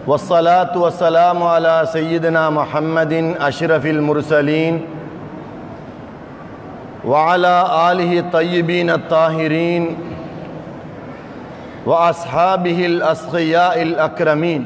والصلاة والسلام على سيدنا محمد أشرف المرسلين وعلى آله الطيبين الطاهرين وأصحابه الأسخياء الأكرمين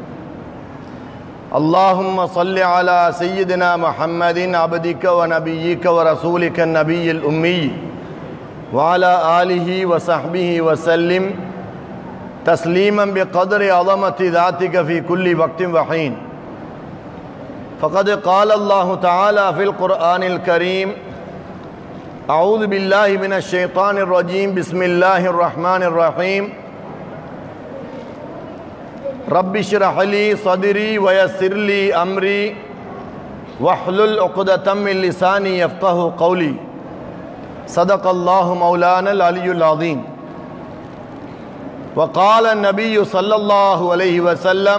اللهم صل على سيدنا محمد عبدك ونبيك ورسولك النبي الأمي وعلى آله وصحبه وسلم تسليما بقدر عظمة ذاتك في كل وقت وحين فقد قال الله تعالى في القرآن الكريم أعوذ بالله من الشيطان الرجيم بسم الله الرحمن الرحيم رب اشرح لي صدري ويسر لي أمري واحلل عقدة من لساني يفقه قولي صدق الله مولانا العلي العظيم وقال النبي صلى الله عليه وسلم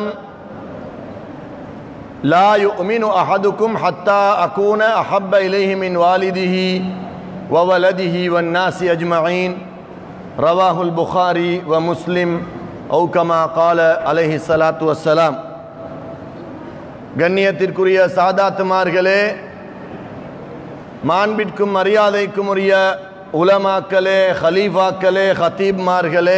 لا يؤمن أحدكم حتى أكون أحب إليه من والده وولده والناس أجمعين رواه البخاري ومسلم أو كما قال عليه الصلاة والسلام கண்ணியத்திற்குரிய சாதாத்துமார்களே மாண்பிற்கும் மரியாதைக்கும் உரிய உலமாக்களே ஹலீஃபாக்களே ஹத்தீப்மார்களே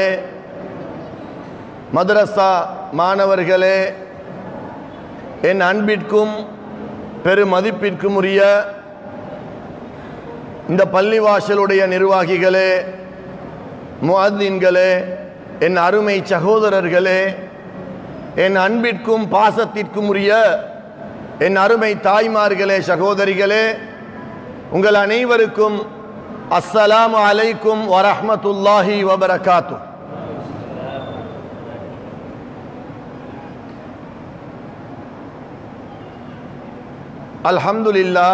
மதரசா மாணவர்களே என் அன்பிற்கும் பெருமதிப்பிற்கும் உரிய இந்த பள்ளிவாசலுடைய நிர்வாகிகளே முஅத்தின்களே என் அருமை சகோதரர்களே என் அன்பிற்கும் பாசத்திற்கும் உரிய என் அருமை தாய்மார்களே சகோதரிகளே உங்கள் அனைவருக்கும் அஸ்ஸலாமு அலைக்கும் வரஹ்மத்துல்லாஹி வபரகாத்து அல்ஹம்துலில்லா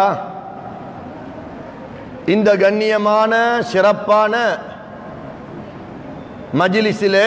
இந்த கண்ணியமான சிறப்பான மஜிலிஸிலே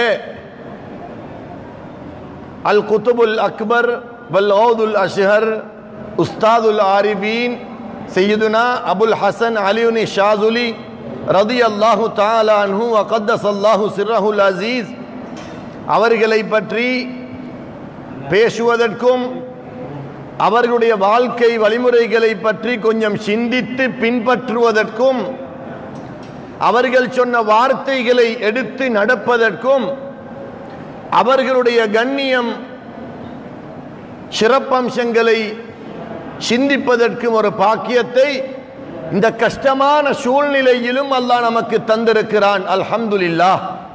அல் குத்துபுல் அக்பர் வல் ஓதுல் அஷ்ஹர் உஸ்தாதுல் ஆரிபீன் சையதுனா அபுல் ஹசன் அலியுனி ஷாதுலி ரதி அல்லாஹு தாலான்ஹு அகத்தஸ் அல்லாஹு சிர்ரஹுல் அசீஸ் அவர்களை பற்றி பேசுவதற்கும் அவர்களுடைய வாழ்க்கை வழிமுறைகளை பற்றி கொஞ்சம் சிந்தித்து பின்பற்றுவதற்கும் அவர்கள் சொன்ன வார்த்தைகளை எடுத்து நடப்பதற்கும் அவர்களுடைய கண்ணியம் சிறப்பம்சங்களை சிந்திப்பதற்கும் ஒரு பாக்கியத்தை இந்த கஷ்டமான சூழ்நிலையிலும் அல்லாஹ் நமக்கு தந்திருக்கிறான் அல்ஹம்துலில்லா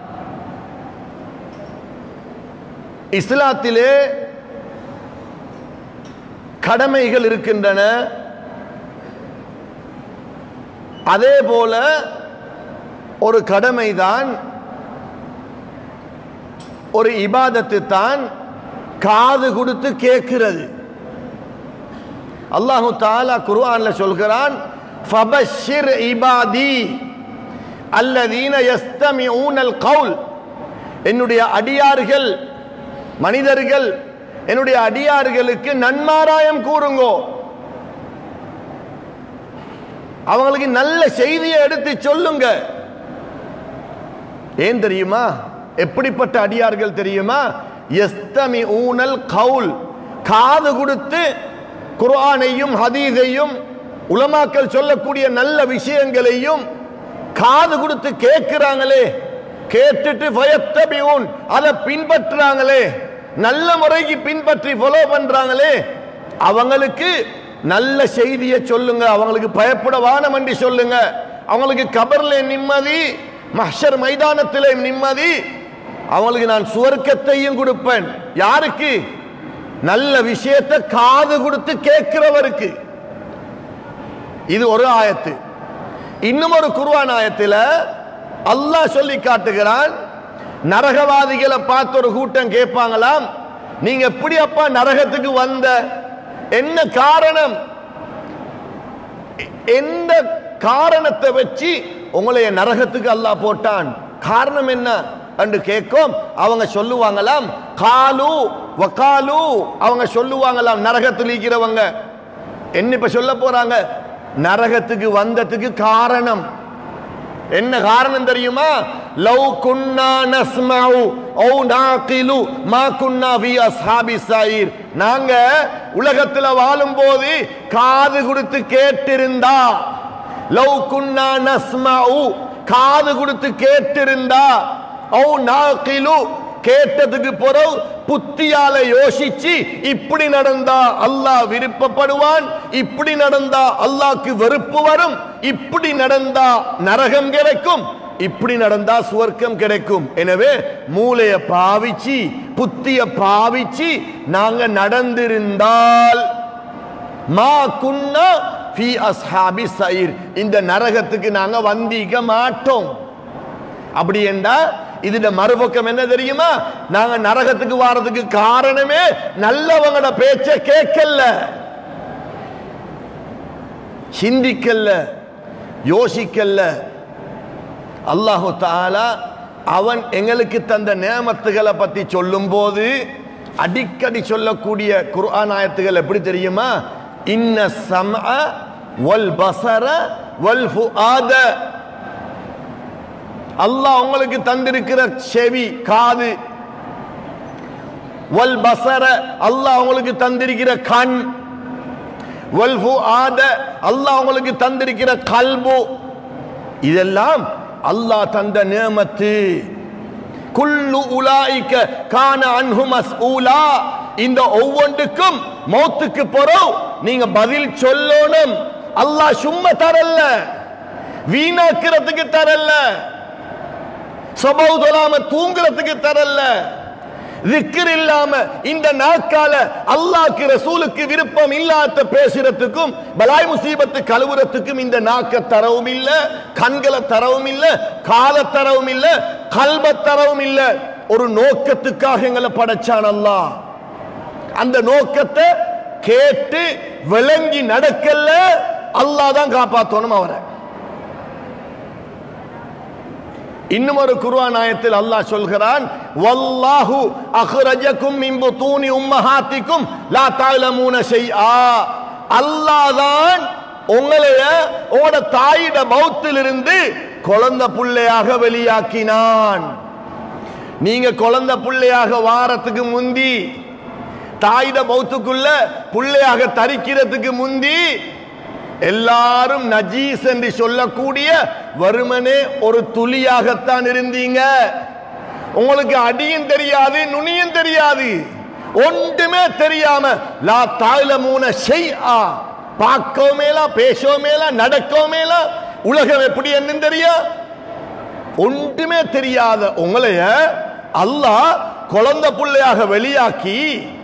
இஸ்லாத்திலே கடமைகள் இருக்கின்றன அதே போல ஒரு கடமைதான் ஒரு இபாதத்து தான் காது கொடுத்து கேட்கிறது அல்லாஹு தாலா குர்ஆன்ல சொல்கிறான் ஃபபஷிர் இபாதி அல்லதீன யஸ்தமிஊனல் கவுல் என்னுடைய அடியார்கள் மனிதர்கள் என்னுடைய அடியார்களுக்கு நன்மாராயம் கூறுங்கோ அவங்களுக்கு நல்ல செய்தியை எடுத்து சொல்லுங்க ஏன் தெரியுமா எப்படிப்பட்ட அடியார்கள் தெரியுமா எஸ்தமி ஊனல் கவுல் காது கொடுத்து குர்ஆனையும் ஹதீஸையும் உலமாக்கள் சொல்லக்கூடிய நல்ல விஷயங்களையும் காது கொடுத்து கேட்கிறாங்களே கேட்டுட்டு பயத்தபியூன் அதை பின்பற்றுறாங்களே நல்ல முறைக்கு பின்பற்றி ஃபாலோ பண்றாங்களே அவங்களுக்கு நல்ல செய்தியை சொல்லுங்க அவங்களுக்கு பயப்பட வானம் என்று சொல்லுங்க அவங்களுக்கு கபர்ல நிம்மதி மஹ்ஷர் மைதானத்திலே நிம்மதி அவங்களுக்கு நான் சுவர்க்கத்தையும் கொடுப்பேன் யாருக்கு நல்ல விஷயத்தை காது கொடுத்து கேட்கிறவருக்கு இது ஒரு ஆயத்து இன்னும் ஒரு குர்ஆன் ஆயத்தில் அல்லாஹ் சொல்லி காட்டுகிறான் நரகவாதிகளை பார்த்து ஒரு கூட்டம் கேட்பாங்களாம் நீங்க எப்படி அப்பா நரகத்துக்கு வந்த என்ன காரணம் எ- எந்த காரணத்தை வச்சு உங்களை நரகத்துக்கு அல்லாஹ் போட்டான் காரணம் என்ன என்று கேட்கும் அவங்க சொல்லுவாங்களாம் காலு வகாலு அவங்க சொல்லுவாங்களாம் நரகத்தில் இருக்கிறவங்க என்ன இப்ப சொல்ல போறாங்க நரகத்துக்கு வந்ததுக்கு காரணம் என்ன காரணம் தெரியுமா லவ் குன்னா நஸ்மஉ ஔ நாகிலு மா குன்னா ஃபி அஸ்ஹாபி ஸயீர் நாங்க உலகத்துல வாழும்போது காது கொடுத்து கேட்டிருந்தா லவ் குன்னா நஸ்மஉ காது கொடுத்து கேட்டிருந்தா ஔ நாகிலு கேட்டதுக்கு பிறகு புத்தியால யோசிச்சு இப்படி நடந்தா அல்லாஹ் விருப்பப்படுவான் இப்படி நடந்தா அல்லாஹ்க்கு வெறுப்பு வரும் இப்படி நடந்தா நரகம் கிடைக்கும் இப்படி நடந்தா சுவர்க்கம் கிடைக்கும் எனவே மூளைய பாவிச்சு புத்திய பாவிச்சு நாங்க நடந்திருந்தால் மா குன்னா ஃபி அஸ்ஹாபி சைர் இந்த நரகத்துக்கு நாங்க வந்திக்க மாட்டோம் அப்படி என்றா இதுல மறுபக்கம் என்ன தெரியுமா நாங்க நரகத்துக்கு வாரதுக்கு காரணமே நல்லவங்களோட பேச்ச கேட்கல சிந்திக்கல்ல யோசிக்கல்ல அல்லாஹு தாலா அவன் எங்களுக்கு தந்த நேமத்துகளை பத்தி சொல்லும்போது அடிக்கடி சொல்லக்கூடிய குர்ஆன் ஆயத்துகள் எப்படி தெரியுமா இன்ன சம்அ வல் பசர வல் ஃபுஆத அல்லாஹ் உங்களுக்கு தந்திருக்கிற செவி காது வல் பசர அல்லாஹ் உங்களுக்கு தந்திருக்கிற கண் வல் ஃபுஆத அல்லாஹ் உங்களுக்கு தந்திருக்கிற கல்பு இதெல்லாம் அல்லாஹ் தந்த நேமத்து குல்லு உலாய்க்க கான அன்ஹு மஸ்ஊலா இந்த ஒவ்வொன்றுக்கும் மௌத்துக்கு போறோம் நீங்க பதில் சொல்லணும் அல்லாஹ் சும்மா தரல வீணாக்கிறதுக்கு தரல சபவு தொழாம தூங்குறதுக்கு தரல திக்ர் இல்லாம இந்த நாட்கால அல்லாஹ்க்கு ரசூலுக்கு விருப்பம் இல்லாத பேசுறதுக்கும் பலாய் முசீபத்து கழுவுறதுக்கும் இந்த நாக்க தரவும் இல்ல கண்களை தரவும் இல்ல கால தரவும் இல்ல கல்ப தரவும் இல்ல ஒரு நோக்கத்துக்காக எங்களை படைச்சான் அல்லாஹ் அந்த நோக்கத்தை கேட்டு விளங்கி நடக்கல அல்லாஹ் தான் காப்பாத்தணும் அவரை இன்னும் ஒரு குர்ஆன் ஆயத்தில் அல்லாஹ் சொல்கிறான் வல்லாஹு அஹ்ரஜக்கும் மின் புத்தூனி உம்மஹாத்திக்கும் லா தஅலமூன ஷைஆ அல்லாஹ் தான் உங்களைய உங்களோட தாயிட மௌத்திலிருந்து குழந்தை புள்ளையாக வெளியாக்கினான் நீங்க குழந்தை புள்ளையாக வாரத்துக்கு முந்தி தாயிட மௌத்துக்குள்ள புள்ளையாக தரிக்கிறதுக்கு முந்தி எல்லாரும் நஜீஸ் என்று சொல்லக்கூடிய வருமனே ஒரு துளியாகத்தான் இருந்தீங்க உங்களுக்கு அடியும் தெரியாது நுனியும் தெரியாது ஒன்றுமே தெரியாம லா தாயில மூன செய் ஆ பார்க்கவுமேலா பேசவுமேலா நடக்கவுமேலா உலகம் எப்படி என்னன்னு தெரியா ஒன்றுமே தெரியாத உங்களைய அல்லாஹ் குழந்தை பிள்ளையாக வெளியாக்கி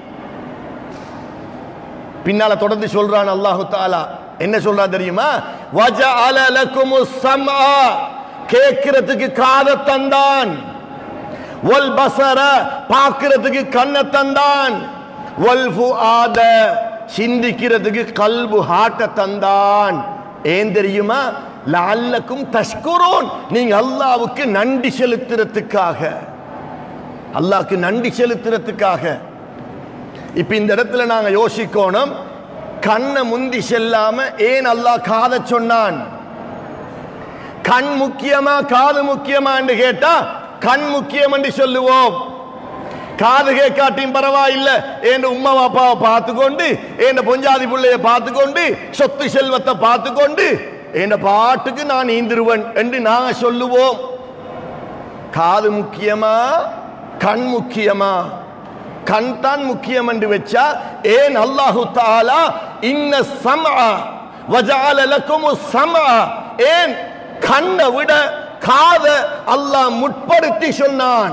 பின்னால தொடர்ந்து சொல்றான் அல்லாஹு தாலா என்ன சொல்றான் தெரியுமா வஜஅல லக்குமுஸ் ஸம்ஆ கேட்கிறதுக்கு காதை தந்தான் வல் பசர பார்க்கிறதுக்கு கண்ணை தந்தான் வல் ஃபுஆத சிந்திக்கிறதுக்கு கல்பு ஹார்ட்ட தந்தான் ஏன் தெரியுமா லஅல்லக்கும் தஷ்குரூன் நீங்க அல்லாஹ்வுக்கு நன்றி செலுத்துறதுக்காக அல்லாஹ்க்கு நன்றி செலுத்துறதுக்காக இப்ப இந்த இடத்துல நாங்க யோசிக்கணும் கண்ணை முந்தி செல்லாம ஏன் அல்லாஹ் காத சொன்னான் கண் முக்கியமா காது முக்கியமா என்று கேட்டா கண் முக்கியம் என்று சொல்லுவோம் காது கேட்காட்டியும் பரவாயில்லை என் உம்மா அப்பாவை பார்த்து கொண்டு என் பொஞ்சாதி பிள்ளைய பார்த்து கொண்டு சொத்து செல்வத்தை பார்த்து கொண்டு என் பாட்டுக்கு நான் நீந்திருவன் என்று நாங்க சொல்லுவோம் காது முக்கியமா கண் முக்கியமா கண் தான் முக்கியம் என்று வச்சா ஏன் அல்லாஹு தாலா இன்ன சம்ஆ வஜஅல லக்கும் சம்ஆ ஏன் கண்ணை விட காத அல்லாஹ் முற்படுத்தி சொன்னான்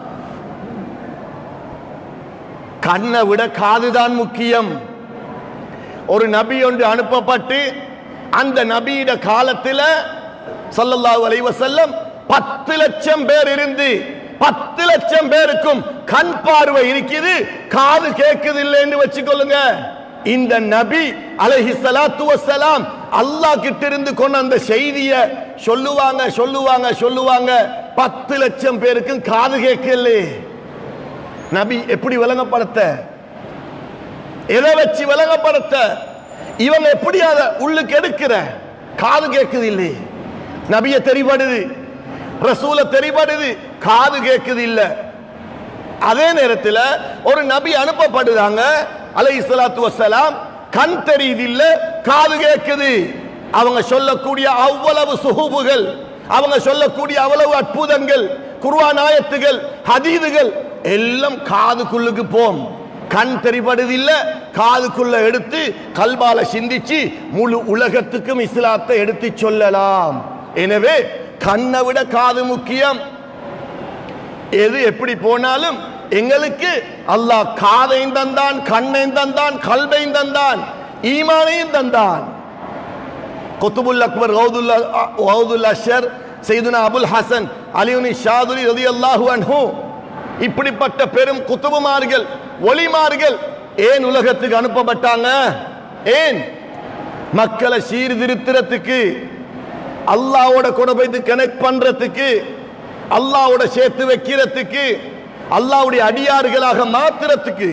கண்ணை விட காதுதான் முக்கியம் ஒரு நபி ஒன்று அனுப்பப்பட்டு அந்த நபியிட காலத்தில் ஸல்லல்லாஹு அலைஹி வஸல்லம் பத்து லட்சம் பேர் இருந்து பத்து லட்சம் பேருக்கும் கண் பார்வை இருக்குது காது கேட்குது இல்லைன்னு வச்சுக்கொள்ளுங்க இந்த நபி அலைஹி ஸலாத்து வஸ்ஸலாம் அல்லாஹ் கிட்ட இருந்து கொண்ட அந்த செய்திய சொல்லுவாங்க சொல்லுவாங்க சொல்லுவாங்க பத்து லட்சம் பேருக்கும் காது கேட்கல நபி எப்படி விளங்கப்படுத்த எதை வச்சு விளங்கப்படுத்த இவங்க எப்படி அதை உள்ளுக்கு எடுக்கிற காது கேட்குது இல்லையே நபிய தெரிபடுது ரசூல தெரிபடுது காது கேக்குது இல்ல அதே நேரத்தில் ஒரு நபி அனுப்பப்படுதாங்க அலை இஸ்லாத்து வசலாம் கண் தெரியுது இல்ல காது கேக்குது அவங்க சொல்லக்கூடிய அவ்வளவு சுகுபுகள் அவங்க சொல்லக்கூடிய அவ்வளவு அற்புதங்கள் குர்ஆன் ஆயத்துகள் ஹதீதுகள் எல்லாம் காதுக்குள்ளுக்கு போம் கண் தெரிபடுது இல்ல காதுக்குள்ள எடுத்து கல்பால சிந்திச்சு முழு உலகத்துக்கும் இஸ்லாத்தை எடுத்து சொல்லலாம் எனவே கண்ணை விட காது முக்கியம் எது எப்படி போனாலும் எங்களுக்கு அல்லாஹ் காதையும் தந்தான் கண்ணையும் தந்தான் கல்வையும் தந்தான் ஈமானையும் தந்தான் குத்துபுல் அக்பர் கௌதுல்லா கௌதுல் அஷர் செய்துனா அபுல் ஹசன் அலியுனி ஷாதுலி ரதி அல்லாஹு அன்ஹு இப்படிப்பட்ட பெரும் குத்துபுமார்கள் ஒளிமார்கள் ஏன் உலகத்துக்கு அனுப்பப்பட்டாங்க ஏன் மக்களை சீர்திருத்துறதுக்கு அல்லாவோட கூட போய் கனெக்ட் பண்றதுக்கு அல்லாவோட சேர்த்து வைக்கிறதுக்கு அல்லாவுடைய அடியார்களாக மாத்துறதுக்கு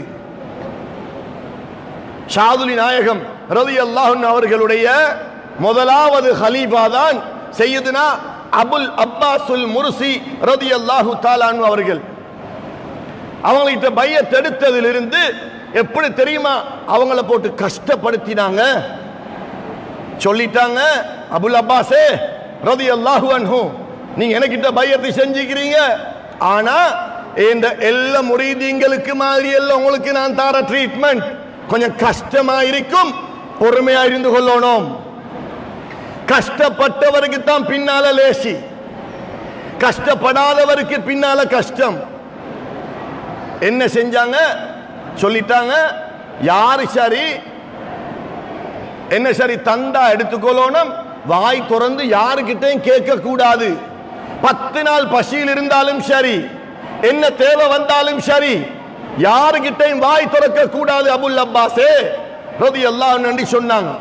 ஷாதுலி நாயகம் ரதி அல்லாஹன் அவர்களுடைய முதலாவது ஹலீஃபா தான் செய்யுதுனா அபுல் அப்பாசுல் முர்சி ரதி அல்லாஹு தாலான் அவர்கள் அவங்கள்ட்ட பையத் எடுத்ததிலிருந்து எப்படி தெரியுமா அவங்கள போட்டு கஷ்டப்படுத்தினாங்க சொல்லிட்டாங்க அபுல் அப்பாஸே ரதி அல்லாஹு அன்ஹு நீங்க எனக்கிட்ட பையத்தை செஞ்சுக்கிறீங்க ஆனா இந்த எல்லா முறைதீங்களுக்கு மாதிரி எல்லாம் உங்களுக்கு நான் தர ட்ரீட்மெண்ட் கொஞ்சம் கஷ்டமா இருக்கும் பொறுமையா இருந்து கொள்ளணும் கஷ்டப்பட்டவருக்கு தான் பின்னால லேசி கஷ்டப்படாதவருக்கு பின்னால கஷ்டம் என்ன செஞ்சாங்க சொல்லிட்டாங்க யாரு சரி என்ன சரி தந்தா எடுத்துக்கொள்ளணும் வாய் திறந்து யாருக்கிட்டையும் கேட்க கூடாது பத்து நாள் பசியில் இருந்தாலும் சரி என்ன தேவை வந்தாலும் சரி யாருக்கிட்டையும் வாய் திறக்க கூடாது அபுல் அப்பாஸே ரதி எல்லாம் நன்றி சொன்னாங்க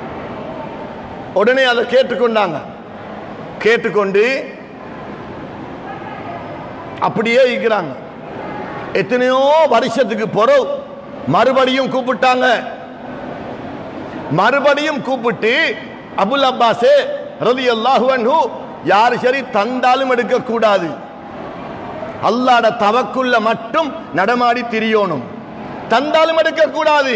உடனே அதை கேட்டுக்கொண்டாங்க கேட்டுக்கொண்டு அப்படியே இருக்கிறாங்க எத்தனையோ வருஷத்துக்கு பிறகு மறுபடியும் கூப்பிட்டாங்க மறுபடியும் கூப்பிட்டு அபுல் அப்பாஸே ரதி அல்லாஹு யாரு சரி தந்தாலும் எடுக்க கூடாது அல்லாட தவக்குள்ள மட்டும் நடமாடி திரியணும் தந்தாலும் எடுக்க கூடாது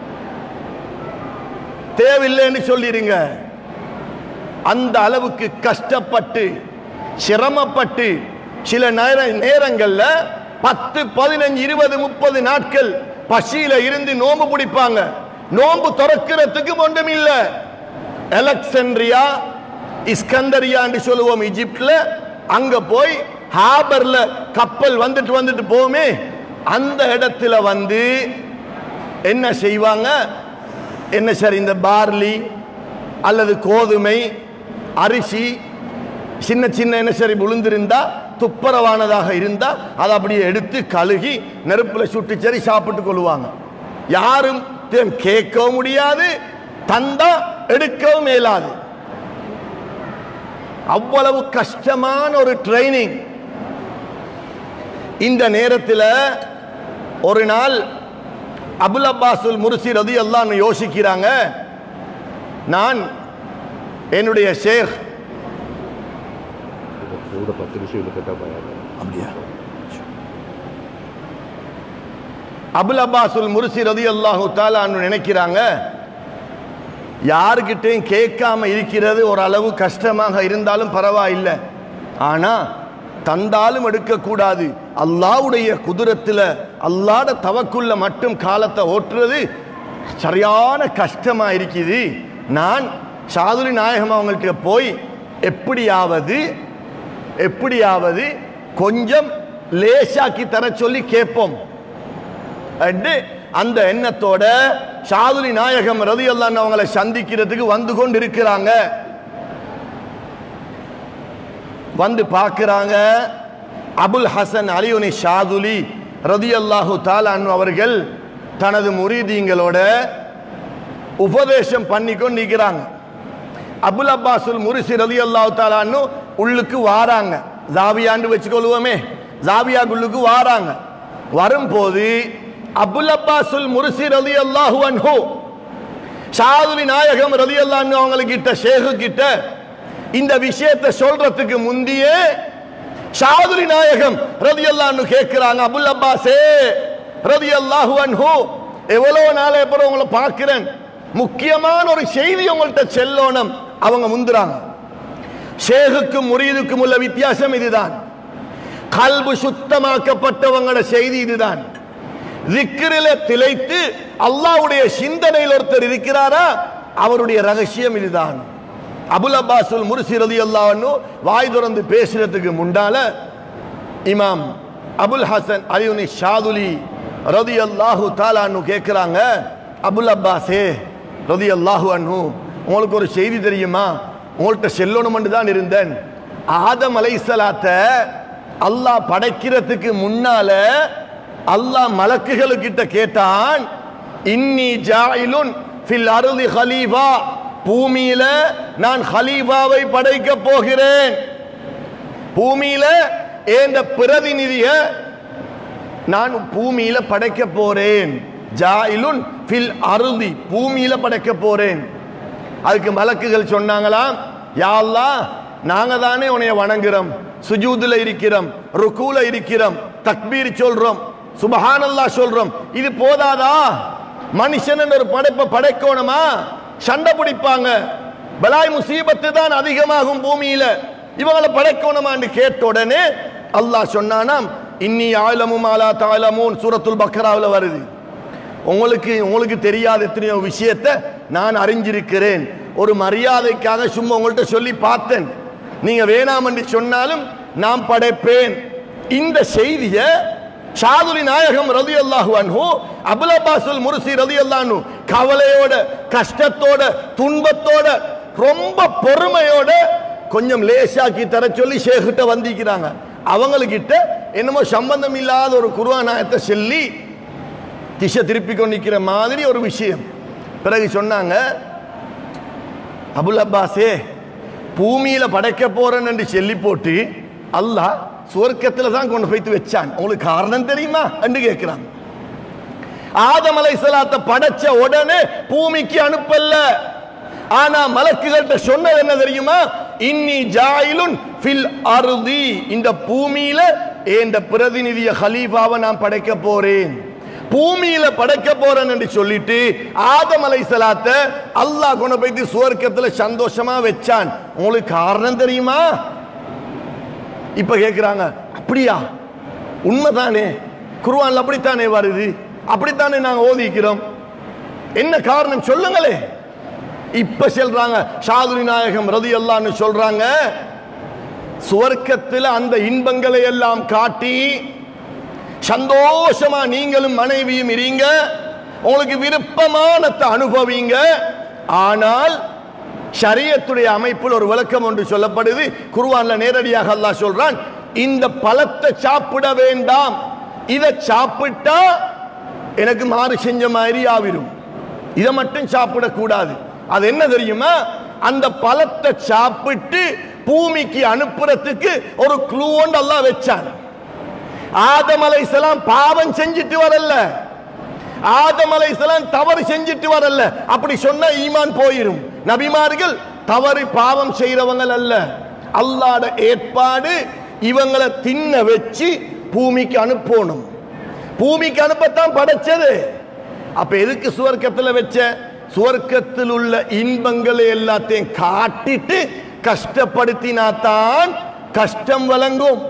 தேவையில்லைன்னு சொல்லிருங்க அந்த அளவுக்கு கஷ்டப்பட்டு சிரமப்பட்டு சில நேர நேரங்கள்ல பத்து பதினஞ்சு இருபது முப்பது நாட்கள் பசியில இருந்து நோம்பு பிடிப்பாங்க நோம்பு திறக்கிறதுக்கு ஒன்றும் இல்ல எலக்சன்ட்ரியா இஸ்கந்தரியா என்று சொல்லுவோம் ஈஜிப்ட்ல அங்க போய் ஹாபர்ல கப்பல் வந்துட்டு வந்துட்டு போமே அந்த இடத்துல வந்து என்ன செய்வாங்க என்ன சார் இந்த பார்லி அல்லது கோதுமை அரிசி சின்ன சின்ன என்ன சரி விழுந்திருந்தா துப்புரவானதாக இருந்தா அதை அப்படியே எடுத்து கழுகி நெருப்புல சுட்டு சரி சாப்பிட்டு கொள்வாங்க யாரும் தே- கேட்கவும் முடியாது தந்தா எடுக்கவும் மேலாது அவ்வளவு கஷ்டமான ஒரு ட்ரைனிங் இந்த நேரத்தில் ஒரு நாள் அபுல் அப்பாசுல் முர்சி ரதி எல்லாம் யோசிக்கிறாங்க நான் என்னுடைய ஷேக் கூட பத்து நிமிஷம் இழுக்கட்டா பயம் அப்படியா அபுல் அப்பாசுல் முர்சி ரதி அல்லாஹு தாலான்னு நினைக்கிறாங்க யாருக்கிட்டையும் கேட்காம இருக்கிறது ஒரு அளவு கஷ்டமாக இருந்தாலும் பரவாயில்லை ஆனா தந்தாலும் எடுக்கக்கூடாது அல்லாவுடைய குதிரத்தில் அல்லாட தவக்குள்ள மட்டும் காலத்தை ஓட்டுறது சரியான கஷ்டமா இருக்குது நான் சாதுரி நாயகம் அவங்கள்ட்ட போய் எப்படியாவது எப்படியாவது கொஞ்சம் லேசாக்கி தர சொல்லி கேட்போம் என்று அந்த எண்ணத்தோட ஷாதுலி நாயகம் ரதி அவங்களை சந்திக்கிறதுக்கு வந்து கொண்டு இருக்கிறாங்க வந்து பார்க்கிறாங்க அபுல் ஹசன் அலியுனி ஷாதுலி ரதி அல்லாஹு தாலான் அவர்கள் தனது முரீதீங்களோட உபதேசம் பண்ணி கொண்டு நிற்கிறாங்க அபுல் அப்பாசுல் முரிசி ரதி அல்லாஹு தாலான்னு உள்ளுக்கு வாராங்க ஜாவியாண்டு வச்சுக்கொள்வோமே ஜாவியாக்குள்ளுக்கு வாராங்க வரும்போது அபுல் அப்பாசுல் முரிசி ரதி அல்லாஹு அன்ஹு ஷாதுலி நாயகம் ரதி அல்லான்னு அவங்களுக்கு கிட்ட ஷேகு கிட்ட இந்த விஷயத்தை சொல்றதுக்கு முந்தியே ஷாதுலி நாயகம் ரதியல்லான்னு கேட்கிறாங்க அபுல் அப்பாஸே ரதியல்லாஹு அன்ஹு எவ்வளவு நாளை அப்புறம் உங்களை பார்க்கிறேன் முக்கியமான ஒரு செய்தி உங்கள்கிட்ட செல்லோனம் அவங்க முந்துறாங்க ஷேகுக்கும் முரீதுக்கும் உள்ள வித்தியாசம் இதுதான் கல்பு சுத்தமாக்கப்பட்டவங்களோட செய்தி இதுதான் திக்ரில திளைத்து அல்லாஹ்வுடைய சிந்தனையில் ஒருத்தர் இருக்கிறாரா அவருடைய ரகசியம் இதுதான் அபுல் அப்பாசுல் முர்சி ரதி அல்லாஹ்னு வாய் திறந்து பேசுறதுக்கு முன்னால இமாம் அபுல் ஹசன் அலியுனி ஷாதுலி ரதி அல்லாஹு தாலான்னு கேட்குறாங்க அபுல் அப்பாஸே ரதி அல்லாஹு அன்ஹு உங்களுக்கு ஒரு செய்தி தெரியுமா உங்கள்கிட்ட செல்லணுமென்று தான் இருந்தேன் ஆதம் அலைசலாத்த அல்லாஹ் படைக்கிறதுக்கு முன்னால அல்லாஹ் மலக்குகளுக்கிட்ட கேட்டான் இன்னி ஜாயிலுன் ஃபில் அருளி ஹலீஃபா பூமியில நான் ஹலீஃபாவை படைக்க போகிறேன் பூமியில ஏந்த பிரதிநிதிய நான் பூமியில படைக்க போறேன் ஜாயிலுன் ஃபில் அருதி பூமியில படைக்க போறேன் அதுக்கு மலக்குகள் சொன்னாங்களாம் யா அல்லாஹ் நாங்க தானே உன்னைய வணங்குறோம் சுஜூதுல இருக்கிறோம் ருக்கூல இருக்கிறோம் தக்பீர் சொல்றோம் சுபஹானல்லாஹ் சொல்றோம் இது போதாதா மனுஷன் ஒரு படைப்பை படைக்கணுமா சண்டை பிடிப்பாங்க பலாய் முசீபத்து தான் அதிகமாகும் பூமியில இவங்களை படைக்கணுமான்னு கேட்ட உடனே அல்லாஹ் சொன்னானாம் இன்னி ஆலமும் ஆலா தாலமும் சூரத்துல் பக்ராவில் வருது உங்களுக்கு உங்களுக்கு தெரியாத எத்தனையோ விஷயத்தை நான் அறிஞ்சிருக்கிறேன் ஒரு மரியாதைக்காக சும்மா உங்கள்கிட்ட சொல்லி பார்த்தேன் நீங்க வேணாம் என்று சொன்னாலும் நான் படைப்பேன் இந்த செய்தியை ஷாதுலி நாயகம் ரதி அல்லாஹு அன்ஹு அபுல் அப்பாசுல் முர்சி ரதி அல்லாஹு கவலையோட கஷ்டத்தோட துன்பத்தோட ரொம்ப பொறுமையோட கொஞ்சம் லேசாக்கி தர சொல்லி ஷேகிட்ட வந்திக்கிறாங்க அவங்கக்கிட்ட என்னமோ சம்பந்தம் இல்லாத ஒரு குருவானாயத்தை சொல்லி திசை திருப்பி கொண்டு நிற்கிற மாதிரி ஒரு விஷயம் பிறகு சொன்னாங்க அபுல் அப்பாஸே பூமியில படைக்க போறேன் என்று சொல்லி போட்டு அல்லாஹ் சுவர்க்கத்துல தான் கொண்டு போய்த்து வச்சான் உங்களுக்கு காரணம் தெரியுமா என்று கேட்கிறாங்க ஆதம் அலைஹிஸ்ஸலாத்தை படைச்ச உடனே பூமிக்கு அனுப்பல்ல ஆனா மலக்குகள்கிட்ட சொன்னது என்ன தெரியுமா இன்னி ஜாயிலுன் ஃபில் அருதி இந்த பூமியில இந்த பிரதிநிதிய ஹலீஃபாவை நான் படைக்க போறேன் பூமியில படைக்க போறேன் என்று சொல்லிட்டு ஆதம் அலைஹிஸ்ஸலாத்தை அல்லாஹ் கொண்டு போயிட்டு சுவர்க்கத்துல சந்தோஷமா வச்சான் உங்களுக்கு காரணம் தெரியுமா இப்ப கேக்குறாங்க அப்படியா உண்மைதானே குர்ஆன்ல அப்படித்தானே வருது அப்படித்தானே நாங்க ஓதிக்கிறோம் என்ன காரணம் சொல்லுங்களே இப்ப சொல்றாங்க ஷாதுரி நாயகம் ரதி அல்லான்னு சொல்றாங்க சுவர்க்கத்தில் அந்த இன்பங்களை எல்லாம் காட்டி சந்தோஷமா நீங்களும் மனைவியும் இருங்க உங்களுக்கு விருப்பமானத்தை அனுபவிங்க ஆனால் ஷரியத்துடைய அமைப்பில் ஒரு விளக்கம் ஒன்று சொல்லப்படுது குர்ஆன்ல நேரடியாக அல்லாஹ் சொல்றான் இந்த பழத்தை சாப்பிட வேண்டாம் இதை சாப்பிட்டா எனக்கு மாறு செஞ்ச மாதிரி ஆவிரும் இதை மட்டும் சாப்பிடக்கூடாது அது என்ன தெரியுமா அந்த பழத்தை சாப்பிட்டு பூமிக்கு அனுப்புறதுக்கு ஒரு க்ளூ ஒன்று அல்லாஹ் வச்சான் ஆதம் அலைஹிஸ்ஸலாம் பாவம் செஞ்சுட்டு வரல ஆதம் அலைஹிஸ்ஸலாம் தவறு செஞ்சுட்டு வரல அப்படி சொன்னா ஈமான் போயிரும் நபிமார்கள் தவறு பாவம் செய்றவங்க அல்ல அல்லாட ஏற்பாடு இவங்களை தின்ன வச்சு பூமிக்கு அனுப்பணும் பூமிக்கு அனுப்பத்தான் படைச்சது அப்ப எதுக்கு சுவர்க்கத்துல வச்ச சுவர்க்கத்தில் உள்ள இன்பங்களை எல்லாத்தையும் காட்டிட்டு கஷ்டப்படுத்தினாதான் கஷ்டம் வழங்கும்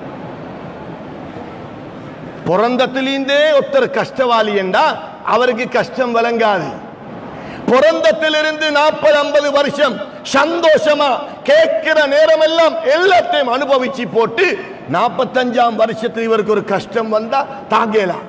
பிறந்தத்திலிருந்தே ஒருத்தர் கஷ்டவாளி என்றா அவருக்கு கஷ்டம் வழங்காது பிறந்தத்திலிருந்து நாற்பது ஐம்பது வருஷம் சந்தோஷமா கேட்கிற நேரம் எல்லாம் எல்லாத்தையும் அனுபவிச்சு போட்டு நாற்பத்தஞ்சாம் வருஷத்துல இவருக்கு ஒரு கஷ்டம் வந்தா தாங்கலாம்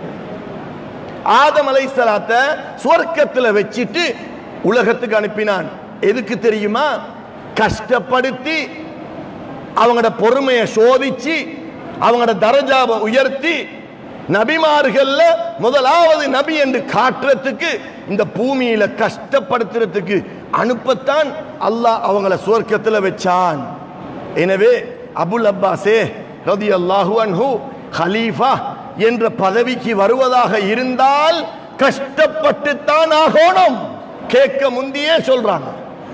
ஆதம் அலைஹிஸ்ஸலாத்த சுவர்க்கத்துல வச்சிட்டு உலகத்துக்கு அனுப்பினான் எதுக்கு தெரியுமா கஷ்டப்படுத்தி அவங்களோட பொறுமையை சோதிச்சு அவங்களோட தரஜாவை உயர்த்தி நபிமார்கள்ல முதலாவது நபி என்று காட்டுறதுக்கு இந்த பூமியில கஷ்டப்படுத்துறதுக்கு அனுப்பத்தான் அல்லாஹ் அவங்கள சுவர்க்கத்துல வச்சான் எனவே அபுல் அப்பாஸே ரதி அல்லாஹு அன்ஹு ஹலீஃபா என்ற பதவிக்கு வருவதாக இருந்தால் கஷ்டப்பட்டுத்தான் ஆகணும் கேட்க முந்தியே சொல்றாங்க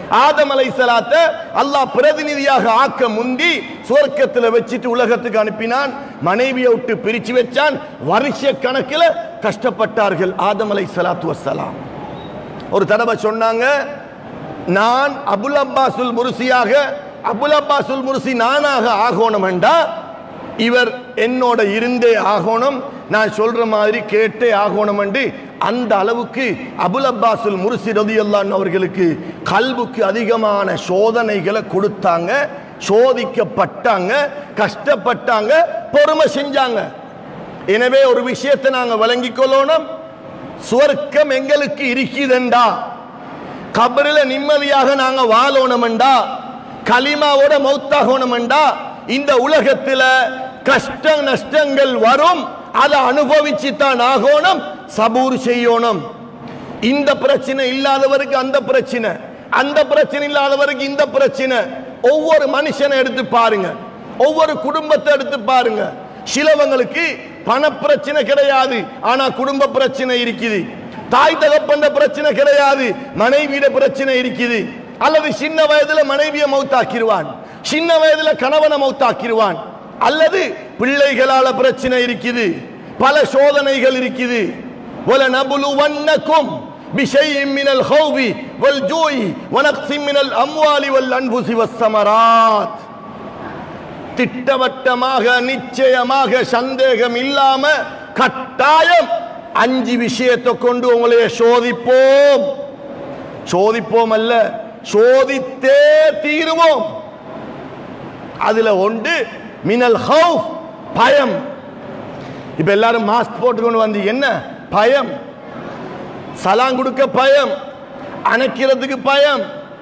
ஆதம் அலைஹிஸ்ஸலாத்த அல்லாஹ் பிரதிநிதியாக ஆக்க முந்தி சுவர்க்கத்தில் வச்சுட்டு உலகத்துக்கு அனுப்பினான் மனைவியை விட்டு பிரிச்சு வச்சான் வருஷ கணக்கில் கஷ்டப்பட்டார்கள் ஆதம் அலைஹிஸ்ஸலாத்து வஸ்ஸலாம் ஒரு தடவை சொன்னாங்க நான் அபுல் அப்பாசுல் முருசியாக அபுல் அப்பாசுல் முருசி நானாக ஆகணும் என்றா இவர் என்னோட இருந்தே ஆகணும் நான் சொல்ற மாதிரி கேட்டே ஆகணும் என்று அந்த அளவுக்கு அபுல் அப்பாசுல் முருசி ரதியல்லான் அவர்களுக்கு கல்வுக்கு அதிகமான சோதனைகளை கொடுத்தாங்க சோதிக்கப்பட்டாங்க கஷ்டப்பட்டாங்க பொறுமை செஞ்சாங்க எனவே ஒரு விஷயத்தை நாங்க விளங்கிக் கொள்ளணும் சுவர்க்கம் எங்களுக்கு இருக்குதெண்டா கபரில நிம்மதியாக நாங்க வாழணுமெண்டா களிமாவோட மௌத்தாகணுமெண்டா இந்த உலகத்துல கஷ்ட நஷ்டங்கள் வரும் அதை அனுபவிச்சு தான் ஆகணும் சபூர் செய்யணும் இந்த பிரச்சனை இல்லாதவருக்கு அந்த பிரச்சனை அந்த பிரச்சனை இல்லாதவருக்கு இந்த பிரச்சனை ஒவ்வொரு மனுஷனை எடுத்து பாருங்க ஒவ்வொரு குடும்பத்தை எடுத்து பாருங்க சிலவங்களுக்கு பண பிரச்சனை கிடையாது ஆனா குடும்ப பிரச்சனை இருக்குது தாய் தகப்பன்ற பிரச்சனை கிடையாது மனைவியிட பிரச்சனை இருக்குது அல்லது சின்ன வயதுல மனைவியை மௌத்தாக்கிடுவான் சின்ன வயதுல கணவனை மௌத்தாக்கிடுவான் அல்லது பிள்ளைகளால பிரச்சனை இருக்குது பல சோதனைகள் இருக்குது وَلَنَبْلُوَنَّكُمْ بِشَيْءٍ مِّنَ الْخَوْفِ وَالْجُوعِ وَنَقْصٍ مِّنَ الْأَمْوَالِ وَالْأَنفُسِ وَالثَّمَرَاتِ திட்டவட்டமாக நிச்சயமாக சந்தேகம் இல்லாம கட்டாயம் அஞ்சு விஷயத்தை கொண்டு உங்களைய சோதிப்போம் சோதிப்போம் அல்ல சோதித்தே தீருவோம் அதுல ஒன்று மினல் ஹவுஃப் பயம் இப்ப எல்லாரும் மாஸ்க் போட்டுக்கொண்டு வந்து என்ன பயம் சலாங் கொடுக்க பயம் அணைக்கிறதுக்கு பயம்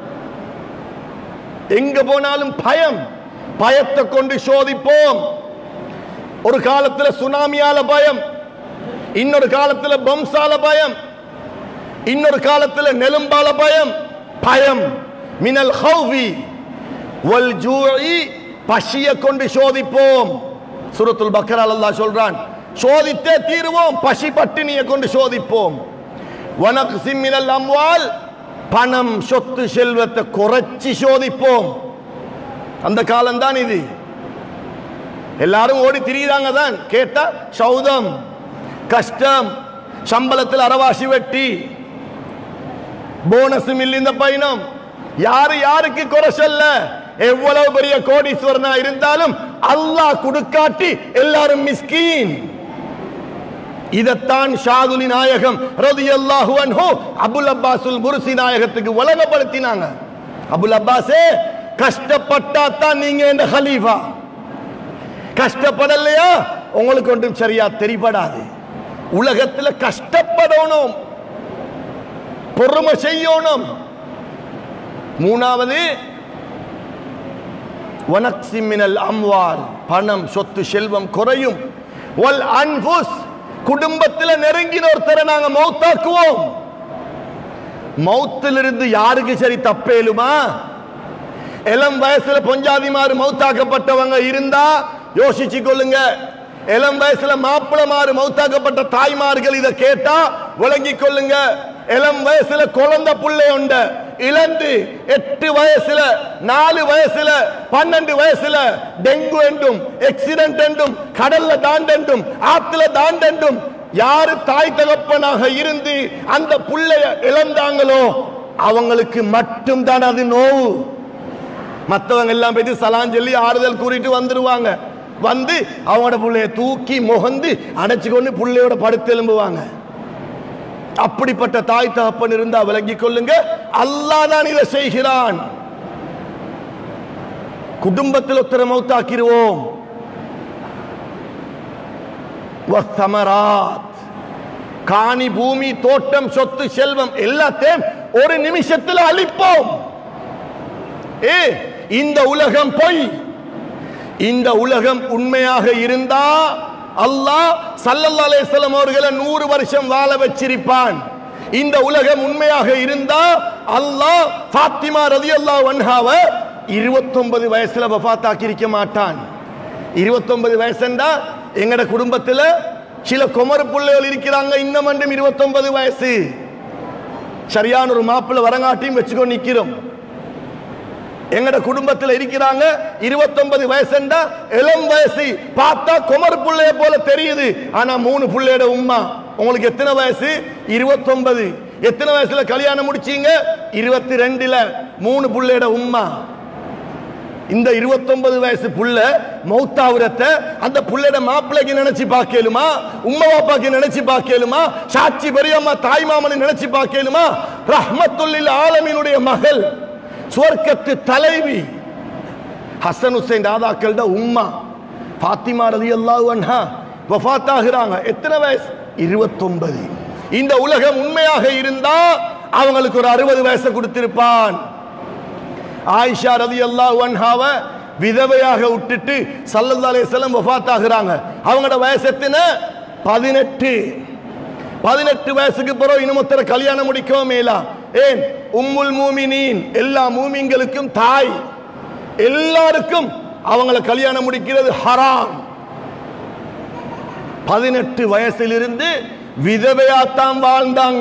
எங்க போனாலும் பயம் பயத்தை கொண்டு சோதிப்போம் ஒரு காலத்துல சுனாமியால பயம் இன்னொரு காலத்துல பம்சால பயம் இன்னொரு காலத்துல நெலும்பால பயம் பயம் மினல் ஹௌவி வல் ஜூஇ பசிய கொண்டு சோதிப்போம் சூரத்துல் பக்கரால் அல்லாஹ் சொல்றான் சோதித்தே தீருவோம் பசி பட்டினியை கொண்டு சோதிப்போம் வனக்ஸிம் மினல் அம்வால் பணம் சொத்து செல்வத்தை குறைச்சி சோதிப்போம் அந்த காலம்தான் இது எல்லாரும் ஓடி திரியுறாங்க தான் கேட்டா சௌதம் கஷ்டம் சம்பளத்தில் அரவாசி வெட்டி போனஸ் மில் இந்த பயணம் யாரு யாருக்கு குறை சொல்ல எவ்வளவு பெரிய கோடீஸ்வரனா இருந்தாலும் அல்லாஹ் கொடுக்காட்டி எல்லாரும் மிஸ்கீன் இதத்தான் ஷாதுலி நாயகம் ரதியல்லாஹு அன்ஹு அபுல் அப்பாசுல் முர்சி நாயகத்துக்கு உலகப்படுத்தினாங்க அபுல் அப்பாஸே கஷ்டப்பட்டா தான் நீங்க இந்த ஹலீஃபா கஷ்டப்படலையா உங்களுக்கு ஒன்றும் சரியா தெரிபடாது உலகத்துல கஷ்டப்படணும் பொறுமை செய்யணும் மூணாவது வனக்ஸி மினல் அம்வால் பணம் சொத்து செல்வம் குறையும் வல் அன்புஸ் குடும்பத்தில் நெருங்கின ஒருத்தரை நாங்க மௌத்தாக்குவோம் மௌத்திலிருந்து யாருக்கு சரி தப்பேலுமா இளம் வயசுல பொஞ்சாதிமாறு மௌத்தாக்கப்பட்டவங்க இருந்தா யோசிச்சு கொள்ளுங்க இளம் வயசுல மாப்பிளமாறு மௌத்தாக்கப்பட்ட தாய்மார்கள் இதை கேட்டா விளங்கி கொள்ளுங்க இளம் வயசுல குழந்தை புள்ளை உண்ட இழந்து எட்டு வயசுல நாலு வயசுல பன்னெண்டு வயசுல டெங்கு என்றும் எக்சிடென்ட் என்றும் கடல்ல தாண்டென்றும் ஆத்துல தாண்டென்றும் யாரு தாய் தகப்பனாக இருந்து அந்த புள்ளைய இழந்தாங்களோ அவங்களுக்கு மட்டும்தான் அது நோவு மற்றவங்க எல்லாம் போயிட்டு சலான் சொல்லி ஆறுதல் கூறிட்டு வந்துருவாங்க வந்து அவங்களோட புள்ளைய தூக்கி முகந்து அடைச்சு கொண்டு புள்ளையோட படுத்து எழும்புவாங்க அப்படிப்பட்ட தாய் தகப்பன் இருந்தா விளங்கிக் கொள்ளுங்க அல்லாஹ் தான் இதை செய்கிறான் குடும்பத்தில் ஒருத்தரை மௌத்தாக்கிடுவோம் வஸ்தமராத். காணி பூமி தோட்டம் சொத்து செல்வம் எல்லாத்தையும் ஒரு நிமிஷத்தில் அழிப்போம் ஏ இந்த உலகம் பொய் இந்த உலகம் உண்மையாக இருந்தா அல்லாஹ் சல்லல்லாஹு அலைஹி வஸல்லம் அவர்களை நூறு வருஷம் வாழ வச்சிருப்பான் இந்த உலகம் உண்மையாக இருந்தா அல்லாஹ் ஃபாத்திமா ரலியல்லாஹு அன்ஹாவை 29 வயசுல வஃபாத்தாக்கி இருக்க மாட்டான் 29 வயசுண்டா எங்கட குடும்பத்துல சில குமர பிள்ளைகள் இருக்கிறாங்க இன்னும் மட்டும் 29 வயசு சரியான ஒரு மாப்பிள்ளை வரங்காட்டியும் வச்சுக்கோ நிக்கிறோம் எங்கட குடும்பத்துல இருக்கிறாங்க 29 வயசுண்டா இளம் வயசு பார்த்தா குமர் புள்ளைய போல தெரியுது ஆனா மூணு புள்ளையோட உம்மா உங்களுக்கு எத்தனை வயசு 29 எத்தனை வயசுல கல்யாணம் முடிச்சீங்க 22 ரெண்டுல மூணு புள்ளையோட உம்மா இந்த 29 வயசு புள்ள மௌத்தாவுரத்தை அந்த புள்ளையோட மாப்பிள்ளைக்கு நினைச்சு பார்க்கலுமா உம்மா பாப்பாக்கு நினைச்சு பார்க்கலுமா சாட்சி பெரியம்மா தாய் மாமனை நினைச்சு பார்க்கலுமா ரஹ்மத்துல்லில் ஆலமீனுடைய மகள் சுவர்க்கத்து தலைவி ஹசன் ஹுசைன் ராதாக்களோட உம்மா பாத்திமா ரதி அல்லாஹ் அன்ஹா வஃபாத் ஆகுறாங்க எத்தனை வயசு 29 இந்த உலகம் உண்மையாக இருந்தா அவங்களுக்கு ஒரு அறுபது வயசை கொடுத்திருப்பான் ஆயிஷா ரதி அல்லாஹ் அன்ஹாவ விதவையாக விட்டுட்டு சல்லல்லா அலைஹிஸ்ஸலாம் வஃபாத் ஆகுறாங்க அவங்களோட வயசு எத்தனை பதினெட்டு பதினெட்டு வயசுக்கு பிறகு இனமுத்தர கல்யாணம் முடிக்கவும் மேலா ஏன் உம்முல் மூமினீன் எல்லா மூமிங்களுக்கும் தாய் எல்லாருக்கும் அவங்கள கல்யாணம் முடிக்கிறது ஹராம் பதினெட்டு வயசிலிருந்து விதவையாத்தான் வாழ்ந்தாங்க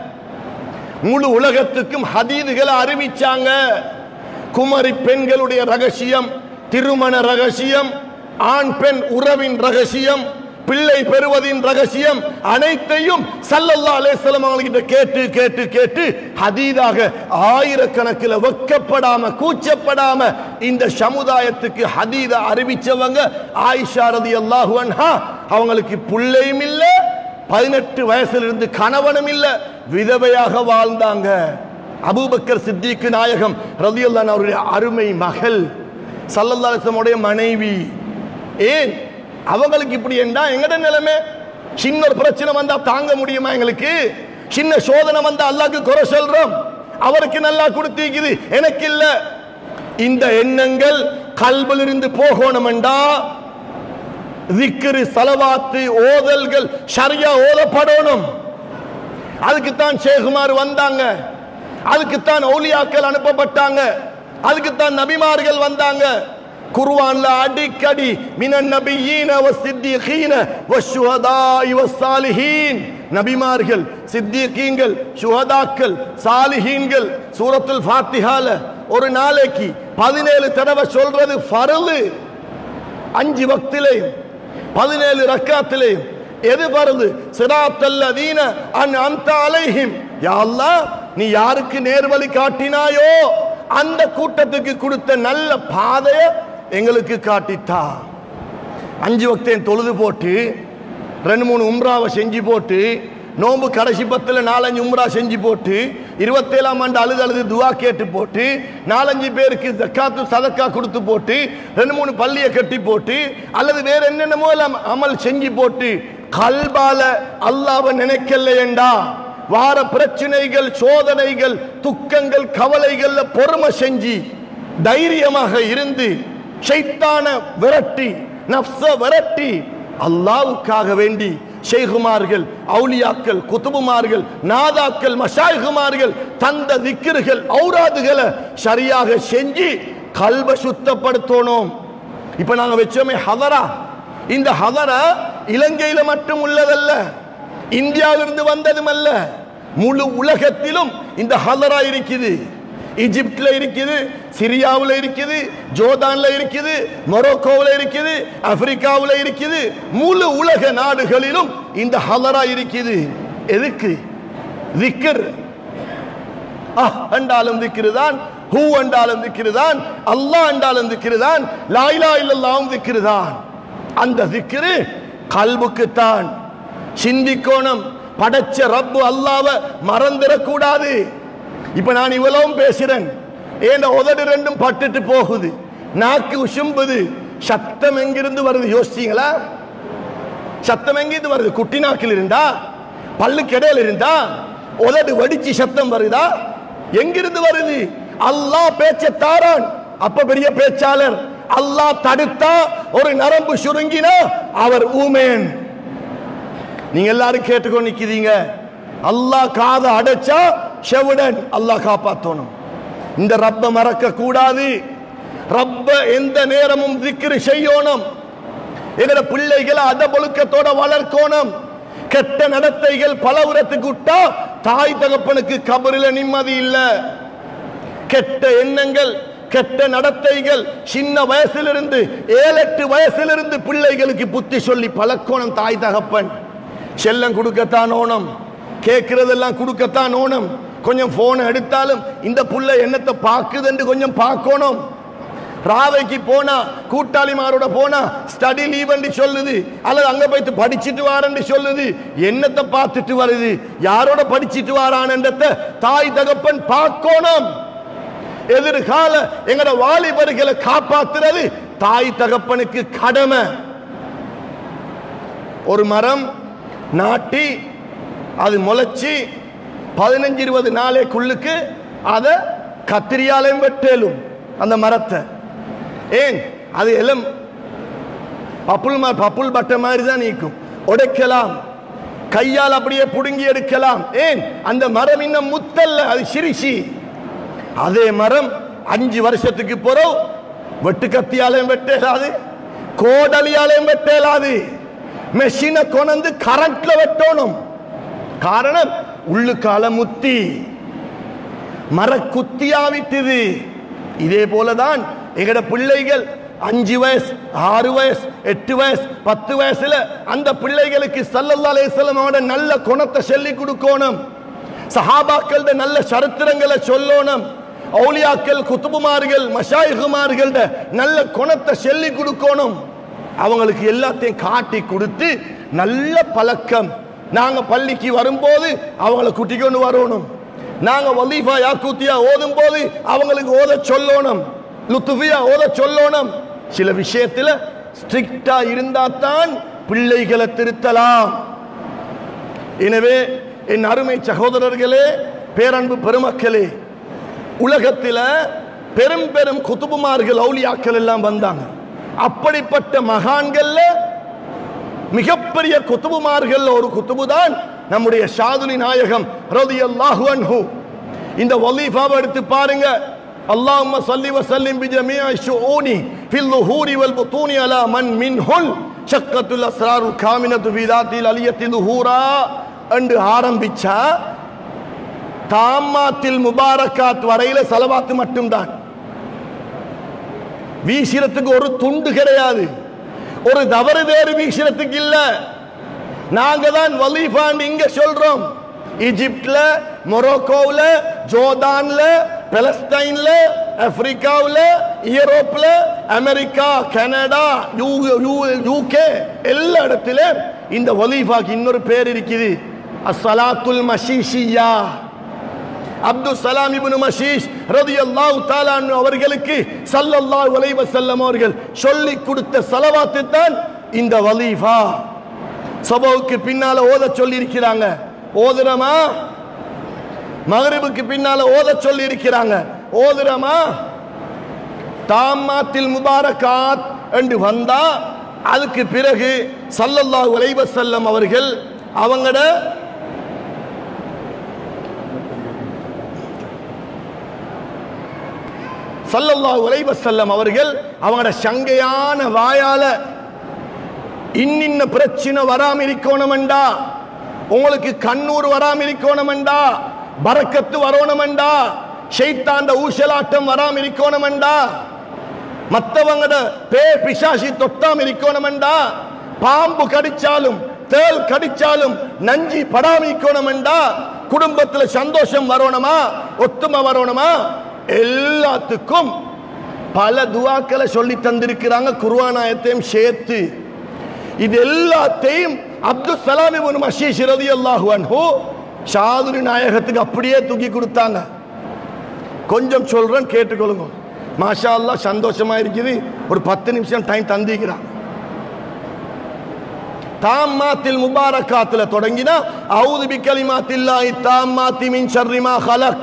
முழு உலகத்துக்கும் ஹதீதுகளை அறிவிச்சாங்க குமரி பெண்களுடைய ரகசியம் திருமண ரகசியம் ஆண் பெண் உறவின் ரகசியம் பிள்ளை பெறுவதின் ரகசியம் அனைத்தையும் சல்லல்லா அலைஹிஸ்ஸலாம் அவங்ககிட்ட கேட்டு கேட்டு கேட்டு ஹதீதாக ஆயிரக்கணக்கில் வெக்கப்படாம கூச்சப்படாம இந்த சமுதாயத்துக்கு ஹதீத அறிவிச்சவங்க ஆயிஷா ரதியல்லாஹு அன்ஹா அவங்களுக்கு பிள்ளையும் இல்ல பதினெட்டு வயசுல இருந்து கணவனும் இல்ல விதவையாக வாழ்ந்தாங்க அபூபக்கர் சித்திக்கு நாயகம் ரதியல்லான் அவருடைய அருமை மகள் சல்லல்லா அலிஸ்லமுடைய மனைவி ஏன் அவங்களுக்கு இப்படி என்றா எங்கட நிலைமை சின்ன ஒரு பிரச்சனை வந்தா தாங்க முடியுமா எங்களுக்கு சின்ன சோதனை வந்தா அல்லாஹ்க்கு குறை சொல்றோம் அவருக்கு நல்லா கொடுத்திருக்குது எனக்கு இல்ல இந்த எண்ணங்கள் கல்விலிருந்து இருந்து போகணும் என்றா திக்ரு சலவாத்து ஓதல்கள் சரியா ஓதப்படணும் அதுக்குத்தான் ஷேகுமார் வந்தாங்க அதுக்குத்தான் ஓலியாக்கள் அனுப்பப்பட்டாங்க அதுக்குத்தான் நபிமார்கள் வந்தாங்க குர்ஆன்ல அடிக்கடி மினன் நபியீன வஸ்ஸித்தீகீன வஷ்ஷுஹதாஇ வஸ்ஸாலிஹீன் நபிமார்கள் சித்திகீன்கள் சுஹதாக்கள் சாலிஹீன்கள் சூரத்துல் ஃபாத்திஹால ஒரு நாளைக்கு பதினேழு தடவை சொல்றது ஃபர்லு அஞ்சு வக்திலையும் பதினேழு ரக்காத்திலையும் எது வருது சிராத்தல்லதீன அன் அந்த அலைஹிம் யா அல்லாஹ் நீ யாருக்கு நேர்வழி காட்டினாயோ அந்த கூட்டத்துக்கு கொடுத்த நல்ல பாதைய எங்களுக்கு காட்டித்தா அஞ்சு வக்தையும் தொழுது போட்டு ரெண்டு மூணு உம்ராவை செஞ்சு போட்டு நோன்பு கடைசி பத்தில் நாலஞ்சு உம்ரா செஞ்சு போட்டு இருபத்தேழாம் ஆண்டு அழுது அழுது துவா கேட்டு போட்டு நாலஞ்சு பேருக்கு ஜக்காத்து சதக்கா கொடுத்து போட்டு ரெண்டு மூணு பள்ளியை கட்டி போட்டு அல்லது வேற என்னென்னமோ எல்லாம் அமல் செஞ்சு போட்டு கல்பால அல்லாவை நினைக்கலையேண்டா வார பிரச்சனைகள் சோதனைகள் துக்கங்கள் கவலைகள்ல பொறுமை செஞ்சு தைரியமாக இருந்து ஷைத்தான விரட்டி நப்ச விரட்டி அல்லாவுக்காக வேண்டி ஷேகுமார்கள் அவுலியாக்கள் குத்துபுமார்கள் நாதாக்கள் மஷாய்குமார்கள் தந்த திக்கிர்கள் ஔராதுகளை சரியாக செஞ்சு கல்வ சுத்தப்படுத்தணும் இப்ப நாங்க வச்சோமே ஹதரா இந்த ஹதரா இலங்கையில மட்டும் உள்ளதல்ல இந்தியாவிலிருந்து வந்ததும் அல்ல முழு உலகத்திலும் இந்த ஹதரா இருக்குது ஈஜிப்ட்ல இருக்குது சிரியாவுல இருக்குது ஜோர்டான்ல இருக்குது மொரோக்கோவில் இருக்குது ஆப்பிரிக்காவுல இருக்குது முழு உலக நாடுகளிலும் இந்த ஹலரா இருக்குது எதுக்கு திக்கர் அஹ் என்றாலும் திக்கிருதான் ஹூ என்றாலும் திக்கிருதான் அல்லாஹ் என்றாலும் திக்கிருதான் லாயிலா இல்லல்லாவும் திக்கிருதான் அந்த திக்கிரு கல்புக்குத்தான் சிந்திக்கோணம் படைச்ச ரப்பு அல்லாவ மறந்துடக்கூடாது இப்ப நான் இவ்வளவும் பேசுறேன் ஏன் உதடு ரெண்டும் பட்டுட்டு போகுது நாக்கு உசும்புது சத்தம் எங்கிருந்து வருது யோசிச்சீங்களா சத்தம் எங்கிருந்து வருது குட்டி நாக்கில் இருந்தா பல்லு கிடையில இருந்தா உதடு வடிச்சு சத்தம் வருதா எங்கிருந்து வருது அல்லாஹ் பேச்ச தாரான் அப்ப பெரிய பேச்சாளர் அல்லாஹ் தடுத்தா ஒரு நரம்பு சுருங்கினா அவர் ஊமேன் நீங்க எல்லாரும் கேட்டுக்கொண்டு நிக்கிறீங்க அல்லாஹ் காதை அடைச்சா செவிடன் அல்லாஹ் காப்பாத்தணும் இந்த ரப்ப மறக்க கூடாது ரப்ப எந்த நேரமும் திக்ரு செய்யணும் எங்கட பிள்ளைகளை அதபொழுக்கத்தோட வளர்க்கணும் கெட்ட நடத்தைகள் பல உரத்துக்கு விட்டா தாய் தகப்பனுக்கு கபரில நிம்மதி இல்ல கெட்ட எண்ணங்கள் கெட்ட நடத்தைகள் சின்ன வயசிலிருந்து ஏழு எட்டு வயசிலிருந்து பிள்ளைகளுக்கு புத்தி சொல்லி பழக்கோணம் தாய் தகப்பன் செல்லம் கொடுக்கத்தான் ஓணும் கேட்கறதெல்லாம் கொடுக்கத்தான் ஓணும் கொஞ்சம் போன் எடுத்தாலும் இந்த புள்ள என்னத்தை பாக்குதுன்னு கொஞ்சம் பார்க்கணும் ராவைக்கு போனா கூட்டாளிமாரோட போனா ஸ்டடி லீவ் சொல்லுது அல்லது அங்க போயிட்டு படிச்சிட்டு வாரன்னு சொல்லுது என்னத்தை பார்த்துட்டு வருது யாரோட படிச்சிட்டு வாரான்றத தாய் தகப்பன் பார்க்கணும் எதிர்கால எங்கட வாலிபர்களை காப்பாத்துறது தாய் தகப்பனுக்கு கடமை ஒரு மரம் நாட்டி அது முளைச்சி பதினஞ்சு இருபது நாளைக்குள்ளுக்கு அதை கத்திரியாலையும் வெட்டேலும் அந்த மரத்தை ஏன் அது எல்லாம் பப்புள் மா- பப்புள் பட்டை மாதிரி தான் நீக்கும் உடைக்கலாம் கையால் அப்படியே புடுங்கி எடுக்கலாம் ஏன் அந்த மரம் இன்னும் முத்தல்ல அது சிரிசி அதே மரம் அஞ்சு வருஷத்துக்கு பிறகு வெட்டு கத்தியாலையும் வெட்டேலாது கோடலியாலையும் வெட்டேலாது மெஷினை கொண்டு கரண்ட்ல வெட்டணும் காரணம் உள்ளுக்கால முத்தி மரக்குத்தியாவிட்டது இதே போலதான் எங்கட பிள்ளைகள் அஞ்சு வயசு ஆறு வயசு எட்டு வயசு பத்து வயசுல அந்த பிள்ளைகளுக்கு சல்லல்லா அலைஹிஸ்ஸலாம் அவனோட நல்ல குணத்தை சொல்லி கொடுக்கணும் சஹாபாக்கள் நல்ல சரித்திரங்களை சொல்லணும் அவுலியாக்கள் குத்துபுமார்கள் மஷாயிகுமார்கள் நல்ல குணத்தை சொல்லி கொடுக்கணும் அவங்களுக்கு எல்லாத்தையும் காட்டி கொடுத்து நல்ல பழக்கம் நாங்க பள்ளிக்கு வரும்போது அவங்கள குட்டி கொண்டு வரணும் நாங்க வலீஃபா யாக்கூத்தியா ஓதும் போது அவங்களுக்கு ஓத சொல்லணும் லுத்துஃபியா ஓத சொல்லணும் சில விஷயத்துல ஸ்ட்ரிக்டா இருந்தா தான் பிள்ளைகளை திருத்தலாம் எனவே என் அருமை சகோதரர்களே பேரன்பு பெருமக்களே உலகத்தில் பெரும் பெரும் குத்துபுமார்கள் அவுலியாக்கள் எல்லாம் வந்தாங்க அப்படிப்பட்ட மகான்கள்ல மிகப்பெரிய குத்துபுமார்கள் ஒரு குத்துபு தான் நம்முடைய ஷாதுலி நாயகம் ரலியல்லாஹு அன்ஹு இந்த வலீஃபாவை எடுத்து பாருங்க اللهم صل وسلم بجميع الشؤون في الظهور والبطون على من منهن شقة الأسرار الكامنة في ذات العلية ظهورا என்று ஆரம்பிச்சா தாமாத்தில் முபாரக்காத் வரையில செலவாத்து மட்டும்தான் வீசுறதுக்கு ஒரு துண்டு கிடையாது ஒரு தவறு வேறு வீசுறதுக்கு இல்ல நாங்க தான் வலீஃபான் இங்க சொல்றோம் ஈஜிப்ட்ல மொரோக்கோவுல ஜோர்டான்ல பெலஸ்டைன்ல ஆப்பிரிக்காவுல யூரோப்ல அமெரிக்கா கனடா யூகே எல்லா இடத்திலும் இந்த வலீஃபாக்கு இன்னொரு பேர் இருக்குது அஸ்ஸலாத்துல் மஷீஷியா அப்துல் சலாம் இப்னு மஷீஷ் ரலியல்லாஹு தஆலா அன்ஹு அவர்களுக்கு ஸல்லல்லாஹு அலைஹி வஸல்லம் அவர்கள் சொல்லி கொடுத்த ஸலவாத்து தான் இந்த வலீஃபா சபவுக்கு பின்னால ஓத சொல்லி இருக்கிறாங்க ஓதுறமா மகரிபுக்கு பின்னால ஓத சொல்லி இருக்கிறாங்க ஓதுறமா தாமாத்தில் முபாரகாத் என்று வந்தா அதுக்கு பிறகு ஸல்லல்லாஹு அலைஹி வஸல்லம் அவர்கள் அவங்களோட சல்லல்லாஹு அலைஹி வஸல்லம் அவர்கள் அவங்களோட சங்கையான வாயால இன்னின்ன பிரச்சனை வராம இருக்கணுமெண்டா உங்களுக்கு கண்ணூர் வராம இருக்கணுமெண்டா பரக்கத்து வரணுமெண்டா ஷைத்தாண்ட ஊசலாட்டம் வராம இருக்கணுமெண்டா மத்தவங்கட பே பிசாசி தொட்டாம இருக்கணுமெண்டா பாம்பு கடிச்சாலும் தேள் கடிச்சாலும் நஞ்சி படாம இருக்கணுமெண்டா குடும்பத்துல சந்தோஷம் வரணுமா ஒத்துமை வரணுமா எல்லாத்துக்கும் பல துவாக்களை சொல்லி தந்திருக்கிறாங்க குர்வானாயத்தையும் சேர்த்து இது எல்லாத்தையும் அப்துல் சலாம் இப்னு மஷீஷ் ரலியல்லாஹு அன்ஹு ஷாதுரி நாயகத்துக்கு அப்படியே தூக்கி கொடுத்தாங்க கொஞ்சம் சொல்றேன் கேட்டுக்கொள்ளுங்க மாஷா அல்லாஹ் சந்தோஷமா இருக்குது ஒரு பத்து நிமிஷம் டைம் தந்திக்கிறான் தாமாத்தில் முபாரக்காத்துல தொடங்கினா அவுது பிக்கலிமாத்தில்லாஹி தாமாத்தி மின் ஷர்ரி மா ஹலக்